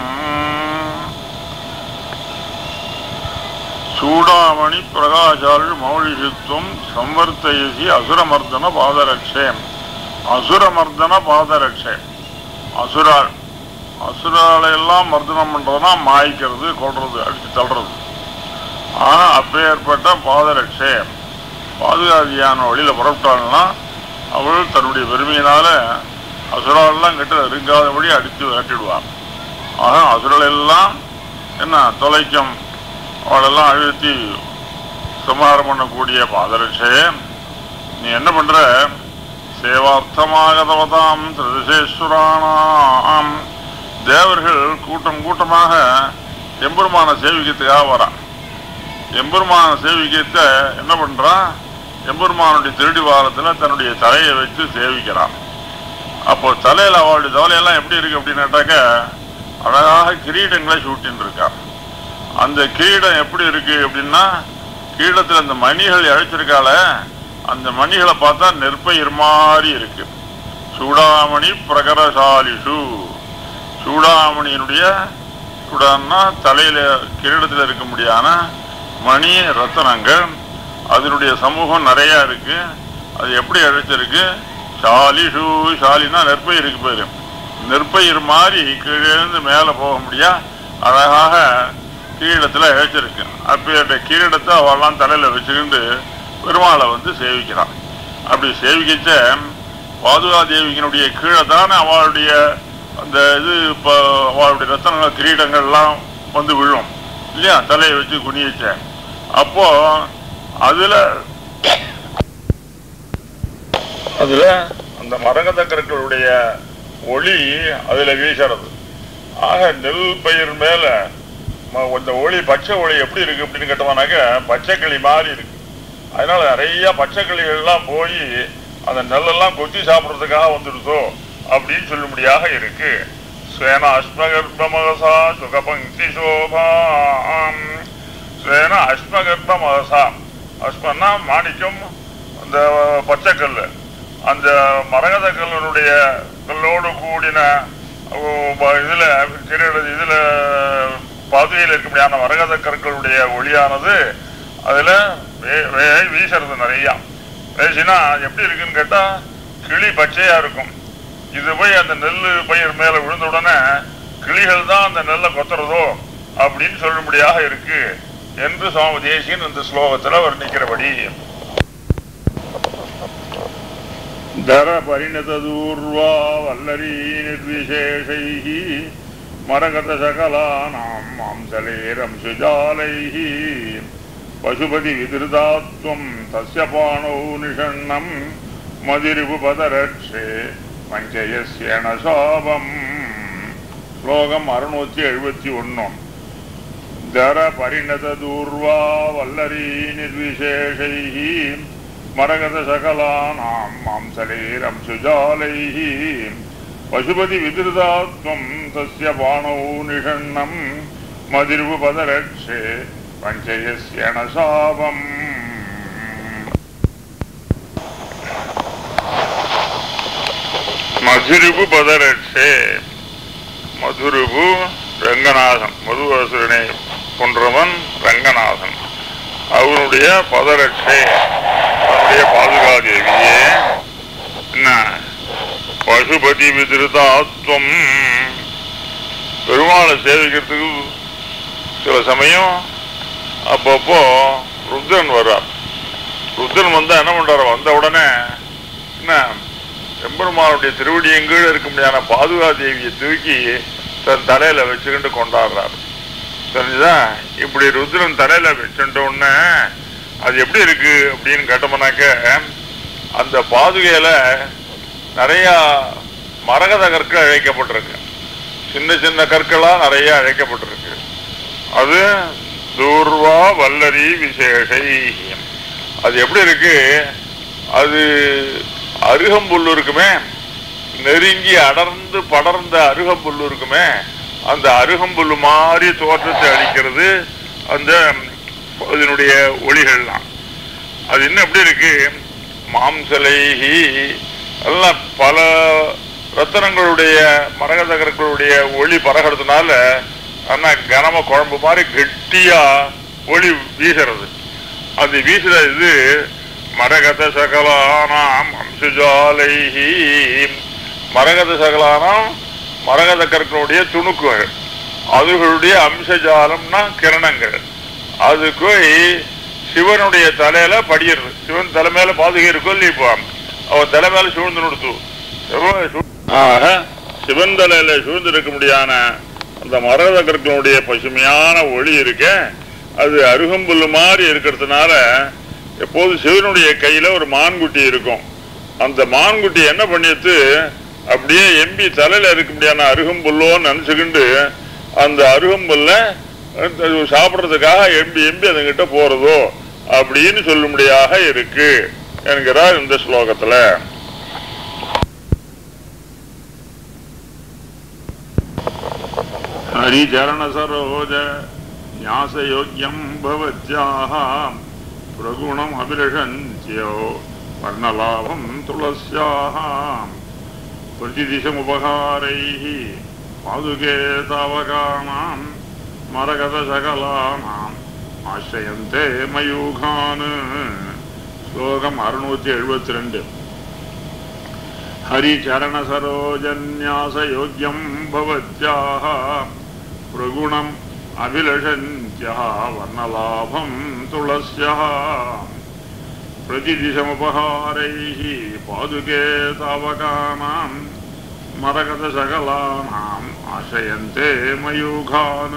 சூடாமணி பிரகாஷால் மௌலிஷித்துவம் சம்வர்த்தயசி அசுரமர்தன பாதரட்சே அசுரமர்தன பாதரட்சே அசுராள் அசுராலை எல்லாம் மர்தனம் பண்றதுனா மாய்க்கிறது கொள்றது அடிச்சு தள்ளுறது ஆனா அப்பேற்பட்ட பாதரட்சே பாதுகாதியான வழியில புறப்பட்டாள்னா அவள் தன்னுடைய பெருமையினால அசுராலெல்லாம் கிட்ட நெருங்காதபடி அடித்து விரட்டிடுவான் ஆக அசுரல் எல்லாம் என்ன தொலைக்கும் அவளெல்லாம் அழுத்தி சமாரம் பண்ணக்கூடிய பாதரட்சையே நீ என்ன பண்ற சேவார்த்தமாகதவதாம் திருதேஸ்வரானாம் தேவர்கள் கூட்டம் கூட்டமாக எம்பெருமான சேவிக்கிறதுக்காக வரான் எம்பெருமான சேவிக்கத்த என்ன பண்றான் எம்பெருமானுடைய திருடி வாரத்துல தன்னுடைய தலையை வச்சு சேவிக்கிறான் அப்போ தலையில அவளுடைய தலையெல்லாம் எப்படி இருக்கு அப்படின்னு கேட்டாக்க அழகாக கிரீடங்களை சூட்டின்னு இருக்கான் அந்த கிரீடம் எப்படி இருக்கு அப்படின்னா கிரீடத்துல அந்த மணிகள் இழைச்சிருக்கால அந்த மணிகளை பார்த்தா நெற்பயிர் மாதிரி இருக்கு சூடாமணி பிரகரசாலிஷு சூடாமணியினுடைய சூடான்னா தலையில கிரீடத்தில் இருக்க முடியாத மணி ரத்தனங்கள் அதனுடைய சமூகம் நிறைய இருக்கு அது எப்படி அழைச்சிருக்கு ஷாலிஷு ஷாலினா நெற்பயிருக்கு பேரு நெற்பயிர் மாதிரி கீழே இருந்து மேலே போக முடியா அழகாக கிரீடத்துல இழைச்சிருக்கு அப்பேற்ற கிரீடத்தை அவெல்லாம் தலையில வச்சுக்கிண்டு பெருமாளை வந்து சேவிக்கிறான் அப்படி சேவிக்கச்ச பாதுகா தேவியினுடைய கீழே தானே அவளுடைய அந்த இது இப்போ அவளுடைய ரத்தனங்கள் கிரீடங்கள்லாம் வந்து விழும் இல்லையா தலையை வச்சு குனியச்ச அப்போ அதுல அதுல அந்த மரகத கற்களுடைய ஒளி அதுல வீசுறது ஆக நெல் பயிர் மேல ம- இந்த ஒளி பச்சை ஒளி எப்படி இருக்கு அப்படின்னு கேட்டோம்னாக்க பச்சை கிளி மாதிரி இருக்கு அதனால நிறைய பச்சை கிளிகள்லாம் போய் அந்த நெல்லெல்லாம் கொத்தி சாப்பிட்றதுக்காக வந்துடுதோ அப்படின்னு சொல்லும்படியாக இருக்கு ஸ்வேன அஸ்மகர்ப்பமகசா சுகபங்கி சோபாம் ஸ்வேன அஸ்மகர்ப்பமகசா அஸ்மன்னா மாணிக்கம் அந்த பச்சைக்கல் அந்த மரகத கல்லினுடைய கல்லோடு கூடின அஹ், ப- இதுல கிரீட இதுல பாதுகையில் இருக்க முடியாத மரகத கற்களுடைய ஒளியானது அதுல வே- வே- வீசுறது நிறைய பேசினா எப்படி இருக்குன்னு கேட்டா கிளி பச்சையா இருக்கும் இது போய் அந்த நெல் பயிர் மேல விழுந்த உடனே கிளிகள் தான் அந்த நெல்லை கொத்துறதோ அப்படின்னு சொல்லும்படியாக இருக்கு என்று சுவாமி தேசியன் இந்த ஸ்லோகத்துல வர்ணிக்கிறபடி தர பரிணதூர்வா வல்லரி நிர்விசேஷைः மரகத சகலானாம் மாம்சலேரம் சுஜாலைः பசுபதி விதிருதாத்வம் தஸ்ய பாணௌ நிஷண்ணம் மதிரிபுபதரட்சே பஞ்சயஸ்யன சாபம் ஸ்லோகம் அறுநூத்தி எழுபத்தி ஒன்னு தர பரிணத தூர்வா வல்லரி நிர்விசேஷைः மரகத சகலானாம் மாம்சலேரம் சுஜாலைः பசுபதி விதிருதாத்வம் தஸ்ய பாணௌ நிஷண்ணம் மதிர்பதரட்சே பஞ்சயஸ்யன சாபம் மதுருபு பதரட்சே மதுருபு ரங்கநாதன் மதுவாசுரனை கொன்றவன் ரங்கநாதன் அவனுடைய பதரட்சை அவனுடைய பாதுகாதேவியே என்ன பசுபதி விதிருதாத்வம் பெருமாளை சேவிக்கிறதுக்கு சில சமயம் அப்பப்போ ருத்ரன் வர்றார் ருத்ரன் வந்தா என்ன பண்றாரு வந்த உடனே என்ன எம்பெருமானுடைய திருவடியின் கீழ் இருக்க முடியாத பாதுகா தேவியை தூக்கி தன் தலையில வச்சுக்கிட்டு கொண்டாடுறாரு தெரிஞ்சுதா இப்படி ருத்ரன் தலையில வச்சுட்ட உடனே அது எப்படி இருக்கு அப்படின்னு கேட்டோம்னாக்க அந்த பாதுகையில நிறைய மரகத கற்கள் அழைக்கப்பட்டிருக்கு சின்ன சின்ன கற்களா நிறைய அழைக்கப்பட்டிருக்கு அது தூர்வா வல்லரி விசேஷை அது எப்படி இருக்கு அது அருகம்புல் இருக்குமே நெருங்கி அடர்ந்து படர்ந்த அருகம்புல் இருக்குமே அந்த அருகம்புல் மாதிரி தோற்றத்தை அளிக்கிறது அந்த அதனுடைய ஒளிகள்லாம் அது இன்னும் எப்படி இருக்கு மாம்சலைஹி எல்லாம் பல ரத்தனங்களுடைய மரகத கற்களுடைய ஒளி பரகிறதுனால ஆனா கனம குழம்பு மாதிரி கெட்டியா ஒளி வீசுறது அது வீசுற இது மரகத சகலானாம் அம்சுஜாலைஹி மரகத சகலானாம் மரகத கற்களுடைய துணுக்குகள் அதுகளுடைய அம்சஜாலம்னா கிரணங்கள் அது போய் சிவனுடைய தலையில படியிறது சிவன் தலை மேல பாதுகை இருக்கும் இல்லையா இப்போ அவன் தலை மேல சூழ்ந்து நிறுத்து சிவ- சூ- ஆக, சிவன் தலையில சூழ்ந்து இருக்க முடியாத அந்த மரகத கற்களுடைய பசுமையான ஒளி இருக்க அது அருகம்புல்லு மாதிரி இருக்கிறதுனால எப்போது சிவனுடைய கையில ஒரு மான்குட்டி இருக்கும் அந்த மான்குட்டி என்ன பண்ணிட்டு அப்படியே எம்பி தலையில இருக்க முடியாத அருகம்புல்லோன்னு நினைச்சுக்கிண்டு அந்த அருகம்புல்ல அஹ், சாப்பிடுறதுக்காக எம்பி எம்பி அதுங்கிட்ட போறதோ அப்படின்னு சொல்லும்படியாக இருக்கு என்கிறார் இந்த ஸ்லோகத்துல ஹரிச்சரண சரோஜ ஞாசயோக்கியம் பவத்யாः பிரகுணம் அபிலஷந்தியோ வர்ணலாபம் துளஸ்யாः प्रतिदिशमुपहारैः पादुके तावकानाम् மரகதசகலானாம் ஆசிரியந்தே மயூகான் ஸ்லோகம் அறுநூத்தி எழுபத்தி ரெண்டு ஹரிச்சரண சரோஜன்யாச யோக்கியம் பவத்யாः பிரகுணம் அபிலஷந்தியா வர்ணலாபம் துளஸ்யः प्रतिदिशमुपहारैः पादुके तावकानाम् மரகதசகலானாம் ஆசையந்தே மயூகான்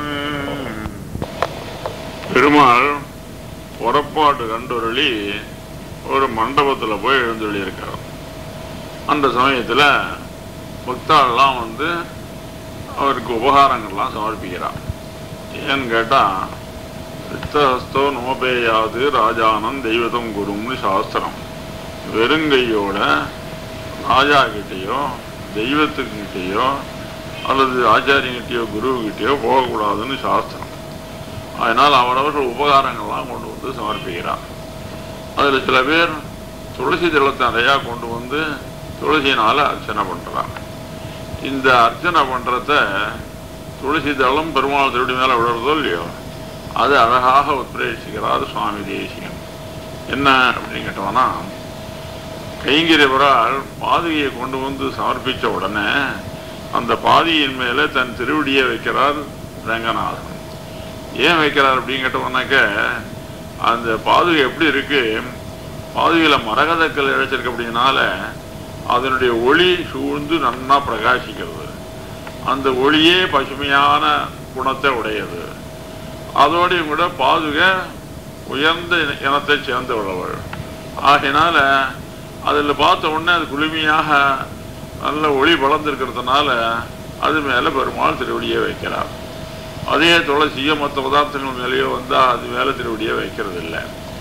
பெருமாள் புறப்பாட்டு கண்டுருளி ஒரு மண்டபத்துல போய் எழுந்துள்ளி இருக்கார் அந்த சமயத்துல பக்தாள்லாம் வந்து அவருக்கு உபகாரங்கள்லாம் சமர்ப்பிக்கிறார் ஏன்னு கேட்டா ரித்தஹஸ்தோ நோபேயாது ராஜானம் தெய்வதம் குரும்னு சாஸ்திரம் வெறுங்கையோட ராஜா கிட்டேயோ தெய்வத்துக்கிட்டேயோ அல்லது ஆச்சாரியங்கிட்டயோ குருவுக்கிட்டேயோ போகக்கூடாதுன்னு சாஸ்திரம் அதனால் அவரவர்கள் உபகாரங்கள்லாம் கொண்டு வந்து சமர்ப்பிக்கிறார் அதில் சில பேர் துளசி தளத்தை நிறையா கொண்டு வந்து துளசியினால அர்ச்சனை பண்றாங்க இந்த அர்ச்சனை பண்றத துளசி தளம் பெருமாள் திருடி மேல விழுறதோ இல்லையோ அது அழகாக உத்பிரேசிக்கிறார் சுவாமி தேசியம் என்ன அப்படின்னு கேட்டோம்னா கைங்கிரவரால் பாதுகையை கொண்டு வந்து சமர்ப்பிச்ச உடனே அந்த பாதியின் மேல தன் திருவடியை வைக்கிறார் ரங்கநாதன் ஏன் வைக்கிறார் அப்படின்னு கேட்டோம்னாக்க அந்த பாதுகை எப்படி இருக்கு பாதுகையில மரகதக்கல் இழைச்சிருக்கு அப்படின்னால அதனுடைய ஒளி சூழ்ந்து நன்னா பிரகாசிக்கிறது அந்த ஒளியே பசுமையான குணத்தை உடையது அதோடையும் கூட பாதுகை உயர்ந்த இன- இனத்தை சேர்ந்தவளவள் ஆகையினால அதில் பார்த்த உடனே அது குளுமையாக நல்ல ஒளி வளர்ந்துருக்கிறதுனால அது மேலே பெருமாள் திருவடியை வைக்கிறார் அதே துளசியோ மற்ற பதார்த்தங்கள் மேலேயோ வந்தால் அது மேலே திருவடியை வைக்கிறது இல்லை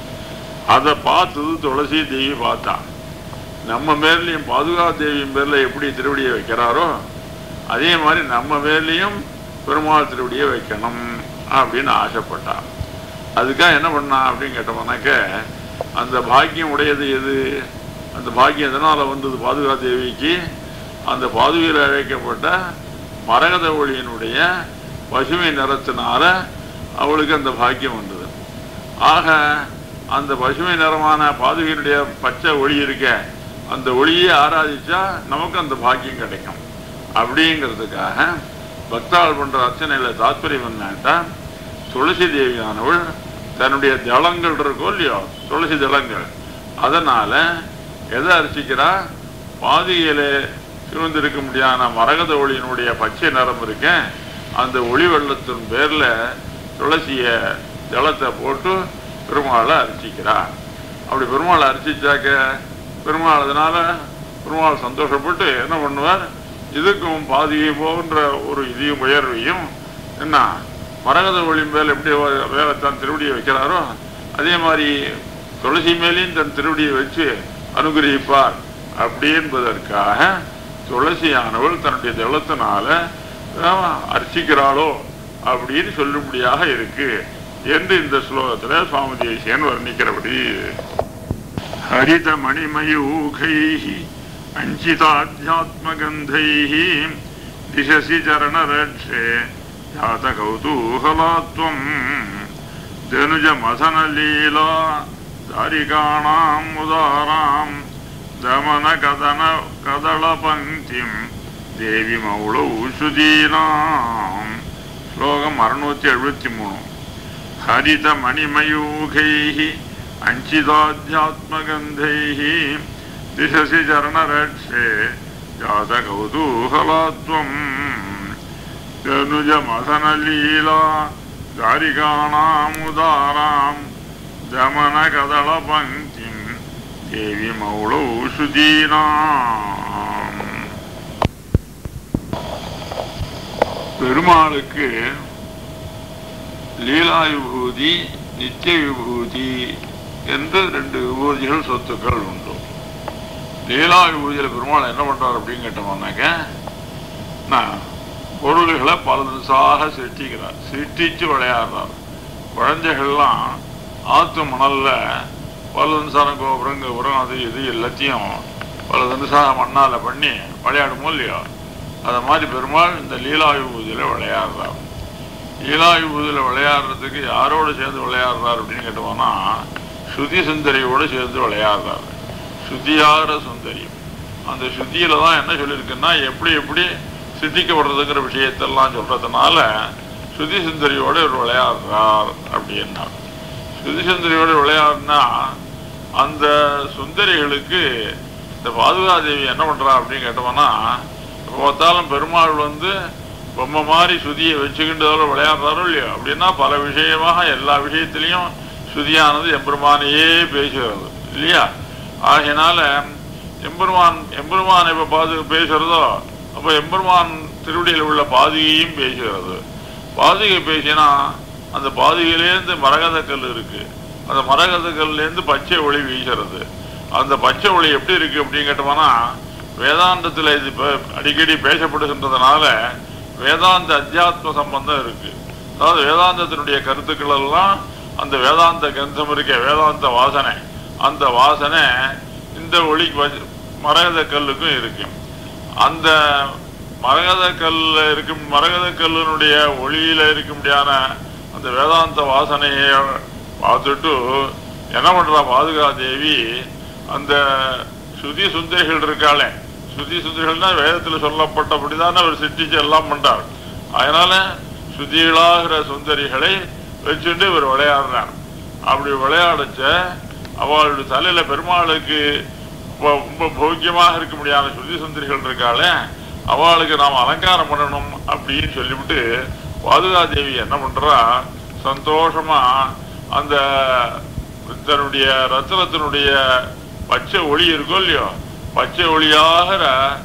அதை பார்த்தது துளசி தேவி பார்த்தா நம்ம மேர்லையும் பாதுகா தேவியின் பேரில் எப்படி திருவடியை வைக்கிறாரோ அதே மாதிரி நம்ம மேலேயும் பெருமாள் திருவடியை வைக்கணும் அப்படின்னு ஆசைப்பட்டா அதுக்காக என்ன பண்ணா அப்படின்னு கேட்டோம்னாக்க அந்த பாக்கியம் உடையது எது அந்த பாக்கியம் எதனால் வந்தது பாதுகா தேவிக்கு அந்த பாதுகையில் அழைக்கப்பட்ட மரகத ஒளியினுடைய பசுமை நிறத்தினால அவளுக்கு அந்த பாக்கியம் வந்தது ஆக அந்த பசுமை நிறமான பாதுகையினுடைய பச்சை ஒளி இருக்க அந்த ஒளியை ஆராதிச்சா நமக்கு அந்த பாக்கியம் கிடைக்கும் அப்படிங்கிறதுக்காக பக்தாள் பண்ற அர்ச்சனையில தாத்பரியம் என்னட்டா துளசி தேவியானவள் தன்னுடைய தளங்கள் இருக்கோ இல்லையோ துளசி தளங்கள் அதனால எதை அர்ச்சிக்கிறா பாதியில சிவந்திருக்க முடியாத மரகத ஒளியினுடைய பச்சை நிறம் இருக்க அந்த ஒளி வெள்ளத்தின் பேர்ல துளசிய ஜலத்தை போட்டு பெருமாளை அர்ச்சிக்கிறா அப்படி பெருமாளை அர்ச்சிச்சாக்க பெருமாள் அதனால பெருமாள் சந்தோஷப்பட்டு என்ன பண்ணுவார் இதுக்கும் பாதியை போன்ற ஒரு இதையும் உயர்வையும் என்ன மரகத ஒளி மேல் எப்படி வ- வேற தன் திருவடியை வைக்கிறாரோ அதே மாதிரி துளசி மேலேயும் தன் திருவடியை வச்சு அனுகிரகிப்பார் அப்படி என்பதற்காக துளசியானவள் தன்னுடைய ஜலத்தினால ஆமா, அர்ச்சிக்கிறாளோ அப்படின்னு சொல்லும்படியாக இருக்கு என்று இந்த ஸ்லோகத்துல சுவாமி தேசியன் வர்ணிக்கிறபடி ஹரித மணிமயூகைः அஞ்சிதாத்யாத்மகந்தைः திசசி சரணரட்சே ஜாத கௌதூகலாத்வம் தனுஜ மதனலீலா தாரிகாணாம் உதாராம் தமன கதன கதள பங்கிம் தேவி மௌளௌ சுதீனாம் ஸ்லோகம் அறுநூத்தி எழுபத்தி மூணு ஹரித மணிமயூகைः அஞ்சிதாத்யாத்மகந்தைः திசசி சரணரட்சே ஜாத கௌதூகலாத்வம் தனுஜ மதனலீலா தாரிகாணாமுதாராம் தமன கதள பங்கிம் தேவி மௌளௌ சுதீனாம் பெருமாளுக்கு லீலா விபூதி நித்திய விபூதி என்று ரெண்டு விபூதிகள் சொத்துக்கள் உண்டு லீலா விபூதியில பெருமாள் என்ன பண்றார் அப்படின்னு கேட்டோம்னாக்க நான் பொருள்களை பல தினசாக சிருஷ்டிக்கிறார் சிருஷ்டிச்சு விளையாடுறார் குழந்தைகள்லாம் ஆத்து மணல்ல பல தினசாரம் கோபுரம் கோபுரம் அது இது எல்லாத்தையும் பல தினசாக மண்ணால பண்ணி விளையாடுமோ இல்லையோ அதை மாதிரி பெருமாள் இந்த லீலா விபூதியில விளையாடுறார் லீலா விபூதியில விளையாடுறதுக்கு யாரோட சேர்ந்து விளையாடுறார் அப்படின்னு கேட்டோம்னா ஸ்ருதி சுந்தரியோடு சேர்ந்து விளையாடுறாரு சுத்தியார சுந்தரி அந்த சுத்தியில தான் என்ன சொல்லியிருக்குன்னா எப்படி எப்படி சித்திக்கப்படுறதுங்கிற விஷயத்தெல்லாம் சொல்றதுனால சுதி சுந்தரியோடு இவர் விளையாடுறார் அப்படின்னா சுதி சுந்தரியோடு விளையாடுனா அந்த சுந்தரிகளுக்கு இந்த பாதுகாதேவி என்ன பண்றா அப்படின்னு கேட்டோம்னா எப்ப பார்த்தாலும் பெருமாள் வந்து பொம்மை மாதிரி சுதியை வச்சுக்கிட்டு விளையாடுறாரோ இல்லையோ அப்படின்னா பல விஷயமாக எல்லா விஷயத்திலையும் சுதியானது எம்பெருமானையே பேசுகிறது இல்லையா ஆகையினால எம்பெருமான் எம்பெருமான் இப்ப பாது பேசுறதோ அப்ப எம்பெருமான் திருவடியில் உள்ள பாதுகையும் பேசுகிறது பாதுகை பேசினா அந்த பாதுகையிலேருந்து மரகத கல் இருக்கு அந்த மரகத கல்லேருந்து பச்சை ஒளி வீசுறது அந்த பச்சை ஒளி எப்படி இருக்கு அப்படின்னு கேட்டோம்னா வேதாந்தத்துல இது இப்ப அடிக்கடி பேசப்படுகின்றதுனால வேதாந்த அத்தியாத்ம சம்பந்தம் இருக்கு அதாவது வேதாந்தத்தினுடைய கருத்துக்கள் எல்லாம் அந்த வேதாந்த கந்தம் இருக்க வேதாந்த வாசனை அந்த வாசனை இந்த ஒளி வ- மரகத கல்லுக்கும் இருக்கு அந்த மரகத கல்ல இருக்கும் மரகத கல்லினுடைய ஒளியில இருக்க முடியாத அந்த வேதாந்த வாசனையை பார்த்துட்டு என்ன பண்றா பாதுகா தேவி அந்த சுதி சுந்தரிகள் இருக்காளே ஸ்ருதி சுத்திகள்னா வேதத்துல சொல்லப்பட்டபடிதான் அவர் சிட்டிச்சு எல்லாம் பண்றார் அதனால சுத்திகளாகிற சுந்தரிகளை வச்சுட்டு இவர் விளையாடுறார் அப்படி விளையாடச்ச அவளுடைய தலையில பெருமாளுக்கு ரொம்ப- ரொம்ப போக்கியமாக இருக்க முடியாத சுத்தி சுந்தரிகள் இருக்காளே அவளுக்கு நாம் அலங்காரம் பண்ணணும் அப்படின்னு சொல்லிவிட்டு பாதுகாதேவி என்ன பண்றா சந்தோஷமா அந்த தன்னுடைய ரத்னத்தினுடைய பச்சை ஒளி இருக்கோ இல்லையோ பச்சை ஒளியாகிற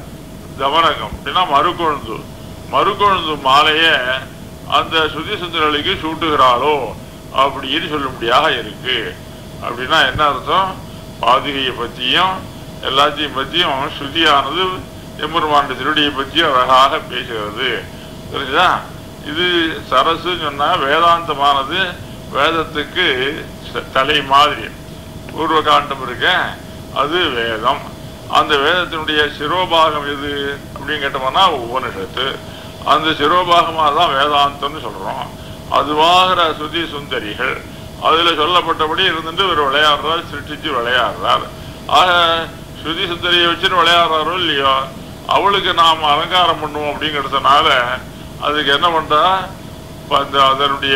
தவனகம் அப்படின்னா மறுக்கொழுந்து மறுக்கொழுந்து மாலையே அந்த சுதி சுந்தரர்களுக்கு சூட்டுகிறாளோ அப்படின்னு சொல்லும்படியாக இருக்கு அப்படின்னா என்ன அர்த்தம் பாதுகையை பத்தியும் எல்லாத்தையும் பத்தியும் ஸ்ருதியானது எம்பெருமான் திருடியை பற்றியும் அழகாக பேசுகிறது தெரிஞ்சுதா இது சரசு சொன்னா வேதாந்தமானது வேதத்துக்கு ச- தலை மாதிரி பூர்வ காண்டம் இருக்க அது வேதம் அந்த வேதத்தினுடைய சிரோபாகம் எது அப்படின்னு கேட்டோம்னா உபனிஷத்து அந்த சிரோபாகமாக தான் வேதாந்தம்னு சொல்றோம் அதுவாகிற சுதி சுந்தரிகள் அதுல சொல்லப்பட்டபடி இருந்துட்டு இவர் விளையாடுறார் சிருஷ்டிச்சு விளையாடுறார் ஆக ஸ்ருதி சுந்தரியை வச்சுன்னு விளையாடுறாரோ இல்லையோ அவளுக்கு நாம் அலங்காரம் பண்ணுவோம் அப்படிங்கிறதுனால அதுக்கு என்ன பண்றா இப்ப அந்த அதனுடைய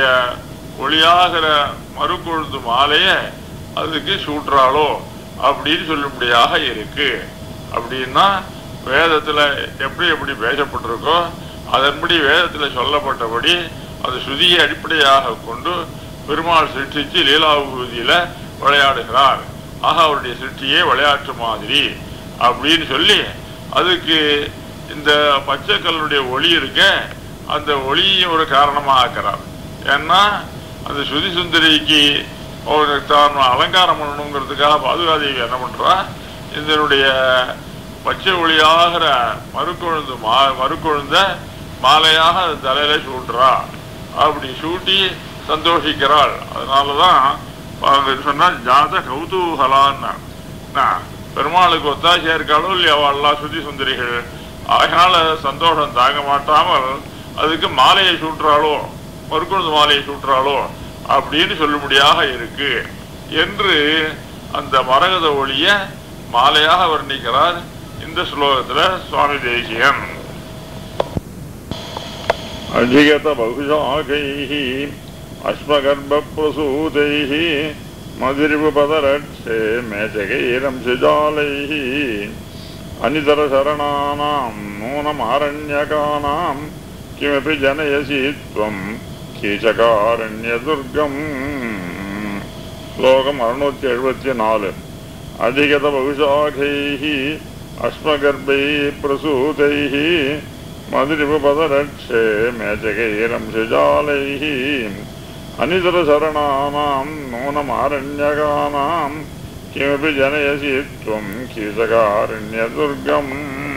ஒளியாகிற மறுக்கொழுந்து மாலையை அதுக்கு சூட்டுறாளோ அப்படின்னு சொல்லும்படியாக இருக்கு அப்படின்னா வேதத்துல எப்படி எப்படி பேசப்பட்டிருக்கோ அதன்படி வேதத்துல சொல்லப்பட்டபடி அது ஸ்ருதியை அடிப்படையாக கொண்டு பெருமாள் சிருஷ்டிச்சு லீலாபூதியில விளையாடுகிறார் ஆக அவருடைய சிருஷ்டியே விளையாட்டு மாதிரி அப்படின்னு சொல்லி அதுக்கு இந்த பச்சை கல்லுடைய ஒளி இருக்க அந்த ஒளியும் ஒரு காரணமா ஆக்கிறார் ஏன்னா அந்த சுதி சுந்தரிக்கு ஒரு தான் அலங்காரம் பண்ணணுங்கிறதுக்காக பாதுகாதேவி என்ன பண்றா இதனுடைய பச்சை ஒளியாகிற மறுக்கொழுந்து மா மறுக்கொழுந்த மாலையாக அது தலையில சூட்டுறா அப்படி சூட்டி சந்தோஷிக்கிறாள் அதனாலதான் அவங்க சொன்னா ஜாத கௌதூகலான்னு நான் பெருமாளுக்கு ஒத்தாசையா இருக்காளோ இல்லையா அவள்லாம் சுத்தி சுந்தரிகள் அதனால சந்தோஷம் தாங்க மாட்டாமல் அதுக்கு மாலையை சூட்டுறாளோ மறுக்கொழுந்து மாலையை சூட்டுறாளோ அப்படின்னு சொல்லும்படியாக இருக்கு என்று அந்த மரகத ஒளிய மாலையாக வர்ணிக்கிறார் இந்த ஸ்லோகத்துல சுவாமி தேசியன் அதிகத பகுஷாகைः அஸ்மகர்ப்பप्रसूतैः मदिरिवपदरक्षे मेचकैरंशजालैः अनितरशरणानां नूनमारण्यकानां किमपि जनयसि त्वं कीचकारण्यदुर्गम् श्लोकम् अरुणूति एഴുപത്തി നാല് अधिगत बहुशाखैः अश्मगर्भैः प्रसूतैः मधुरिपदरक्षे मेचकैरंशजालैः अनितरशरणानां नूनमारण्यकानां किमपि जनयसि त्वं कीचकारण्यदुर्गम्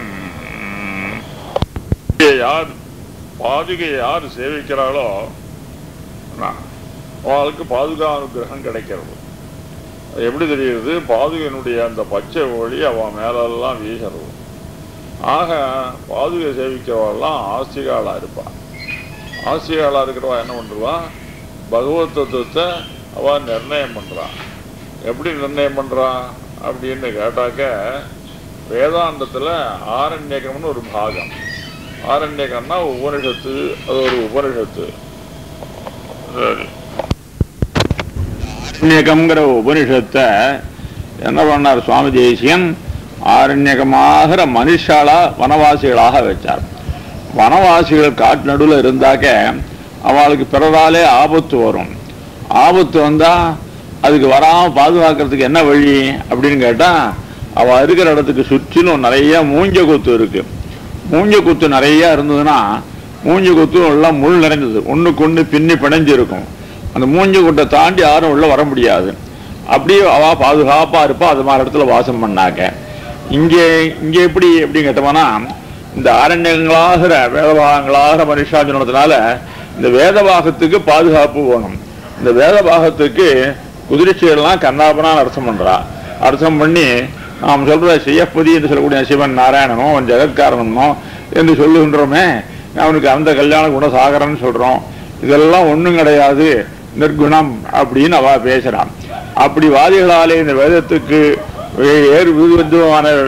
யார் பாதுகை யார் சேவிக்கிறாளோ நான் அவளுக்கு பாதுகா அனுகிரகம் கிடைக்கிறது அது எப்படி தெரியுது பாதுகையினுடைய அந்த பச்சை ஒளி அவன் மேலெல்லாம் வீசுறது ஆக பாதுகை சேவிக்கிறவெல்லாம் ஆஸ்திகாலா இருப்பான் ஆஸ்திகாலா இருக்கிறவா என்ன பண்ணுவா பகவத் தத்துவத்தை அவ நிர்ணயம் பண்றான் எப்படி நிர்ணயம் பண்றான் அப்படின்னு கேட்டாக்க வேதாந்தத்துல ஆரண்யகம்னு ஒரு பாகம் ஆரண்யகம்னா உபனிஷத்து அது ஒரு உபனிஷத்து சரி ஆரண்யகம்ங்கிற உபனிஷத்தை என்ன பண்ணார் சுவாமி தேசியன் ஆரண்யகமாகிற மனுஷாலா வனவாசிகளாக வச்சார் வனவாசிகள் காட்டு நடுவில் இருந்தாக்க அவளுக்கு பிறராலே ஆபத்து வரும் ஆபத்து வந்தா அதுக்கு வராம பாதுகாக்கிறதுக்கு என்ன வழி அப்படின்னு கேட்டா அவ இருக்கிற இடத்துக்கு சுற்றிலும் நிறைய மூஞ்ச கொத்து இருக்கு மூஞ்ச கொத்து நிறைய இருந்ததுன்னா மூஞ்ச கொத்து எல்லாம் முள் நிறைஞ்சது ஒண்ணுக்கு ஒண்ணு பின்னி பிணைஞ்சு இருக்கும் அந்த மூஞ்ச கொட்டை தாண்டி யாரும் உள்ள வர முடியாது அப்படியே அவ பாதுகாப்பா இருப்பா அது மாதிரி இடத்துல வாசம் பண்ணாக்க இங்கே இங்கே எப்படி எப்படின்னு கேட்டோம்னா இந்த ஆரண்யங்களாகிற வேதபாகங்களாகிற மனுஷாஜனத்தினால இந்த வேதபாகத்துக்கு பாதுகாப்பு வேணும் இந்த வேதபாகத்துக்கு குதிரைச்சீரெல்லாம் கண்ணாபனான்னு அர்த்தம் பண்றா அர்த்தம் பண்ணி நாம் சொல்ற செய்யப்பதி என்று சொல்லக்கூடிய சிவன் நாராயணனோ அவன் ஜெகத்காரணனோ என்று சொல்லுகின்றோமே அவனுக்கு அந்த கல்யாண குணசாகரன்னு சொல்றோம் இதெல்லாம் ஒண்ணும் கிடையாது நிர்குணம் அப்படின்னு அவ பேசுறான் அப்படி வாதிகளாலே இந்த வேதத்துக்கு ஏறு விதமான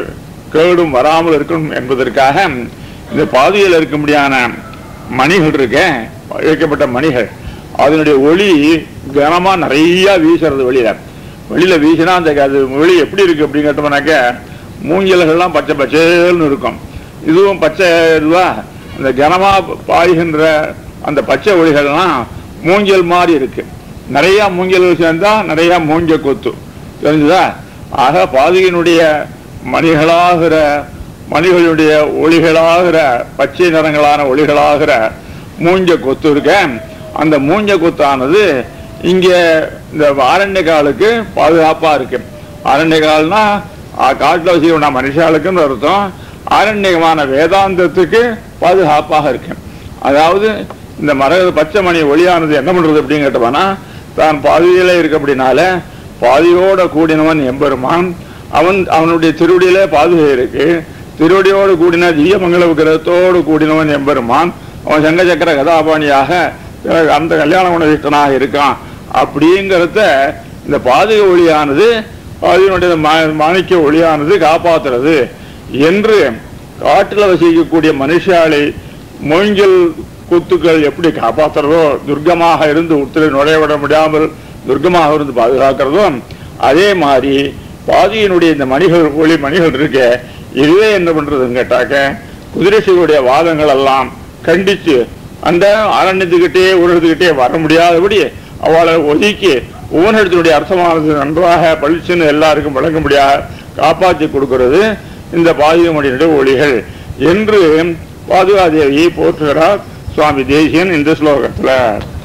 கேடும் வராமல் இருக்கணும் என்பதற்காக இந்த பாதையில் இருக்கும்படியான மணிகள் இருக்க வைக்கப்பட்ட மணிகள் அதனுடைய ஒளி கனமா நிறைய வீசுறது வெளியில வெளியில வீசினா அந்த அது ஒளி எப்படி இருக்கு அப்படின்னு கேட்டோம்னாக்க மூங்கில்கள்லாம் பச்சை பச்சேல்னு இருக்கும் இதுவும் பச்சை இதுவா அந்த கனமா பாய்கின்ற அந்த பச்சை ஒளிகள்லாம் மூங்கில் மாதிரி இருக்கு நிறைய மூங்கில்கள் சேர்ந்தா நிறைய மூஞ்ச கொத்து தெரிஞ்சுதா ஆக பாதியினுடைய மணிகளாகிற மணிகளுடைய ஒளிகளாகிற பச்சை நிறங்களான ஒளிகளாகிற மூஞ்ச கொத்து இருக்க அந்த மூஞ்ச கொத்தானது இங்க இந்த ஆரண்ய காலுக்கு பாதுகாப்பா இருக்கு ஆரண்ய கால்னா காட்டில் வச்சுக்கணும் மனுஷாளுக்குன்னு அர்த்தம் ஆரண்யமான வேதாந்தத்துக்கு பாதுகாப்பாக இருக்கு அதாவது இந்த மர பச்சை மணி ஒளியானது என்ன பண்றது அப்படின்னு கேட்டோம்னா தான் பாதியில இருக்க அப்படின்னால பாதியோட கூடினவன் எம்பெருமான் அவன் அவனுடைய திருவடியிலே பாதுகை இருக்கு திருவடியோடு கூடின திவ்ய மங்கள விக்கிரகத்தோடு கூடினவன் எம்பெருமான் அவன் சங்க சக்கர கதாபாணியாக பிறகு அந்த கல்யாண குணவிஷ்டனாக இருக்கான் அப்படிங்கிறத இந்த பாதுகை ஒளியானது பாதியினுடைய மா- மாணிக்க ஒளியானது காப்பாத்துறது என்று காட்டில் வசிக்கக்கூடிய மனுஷாலை மூங்கில் குத்துக்கள் எப்படி காப்பாத்துறதோ துர்க்கமாக இருந்து உத்திரை நுழைய விட முடியாமல் துர்க்கமாக இருந்து பாதுகாக்கிறதோ அதே மாதிரி பாதியினுடைய இந்த மணிகள் ஒளி மணிகள் இருக்க இதுவே என்ன பண்றதுன்னு கேட்டாக்க குதிரைசிகளுடைய வாதங்கள் எல்லாம் கண்டிச்சு அந்த அரண்யத்துக்கிட்டே உணர்த்துக்கிட்டே வர முடியாதபடி அவளை ஒதுக்கி உபநிடத்தினுடைய அர்த்தமானது நன்றாக பளிச்சுன்னு எல்லாருக்கும் வழங்கும்படியாக காப்பாற்றி கொடுக்கிறது இந்த பாதியமணியினுடைய ஒளிகள் என்று பாதுகாதேவியை போற்றுகிறார் சுவாமி தேசியன் இந்த ஸ்லோகத்துல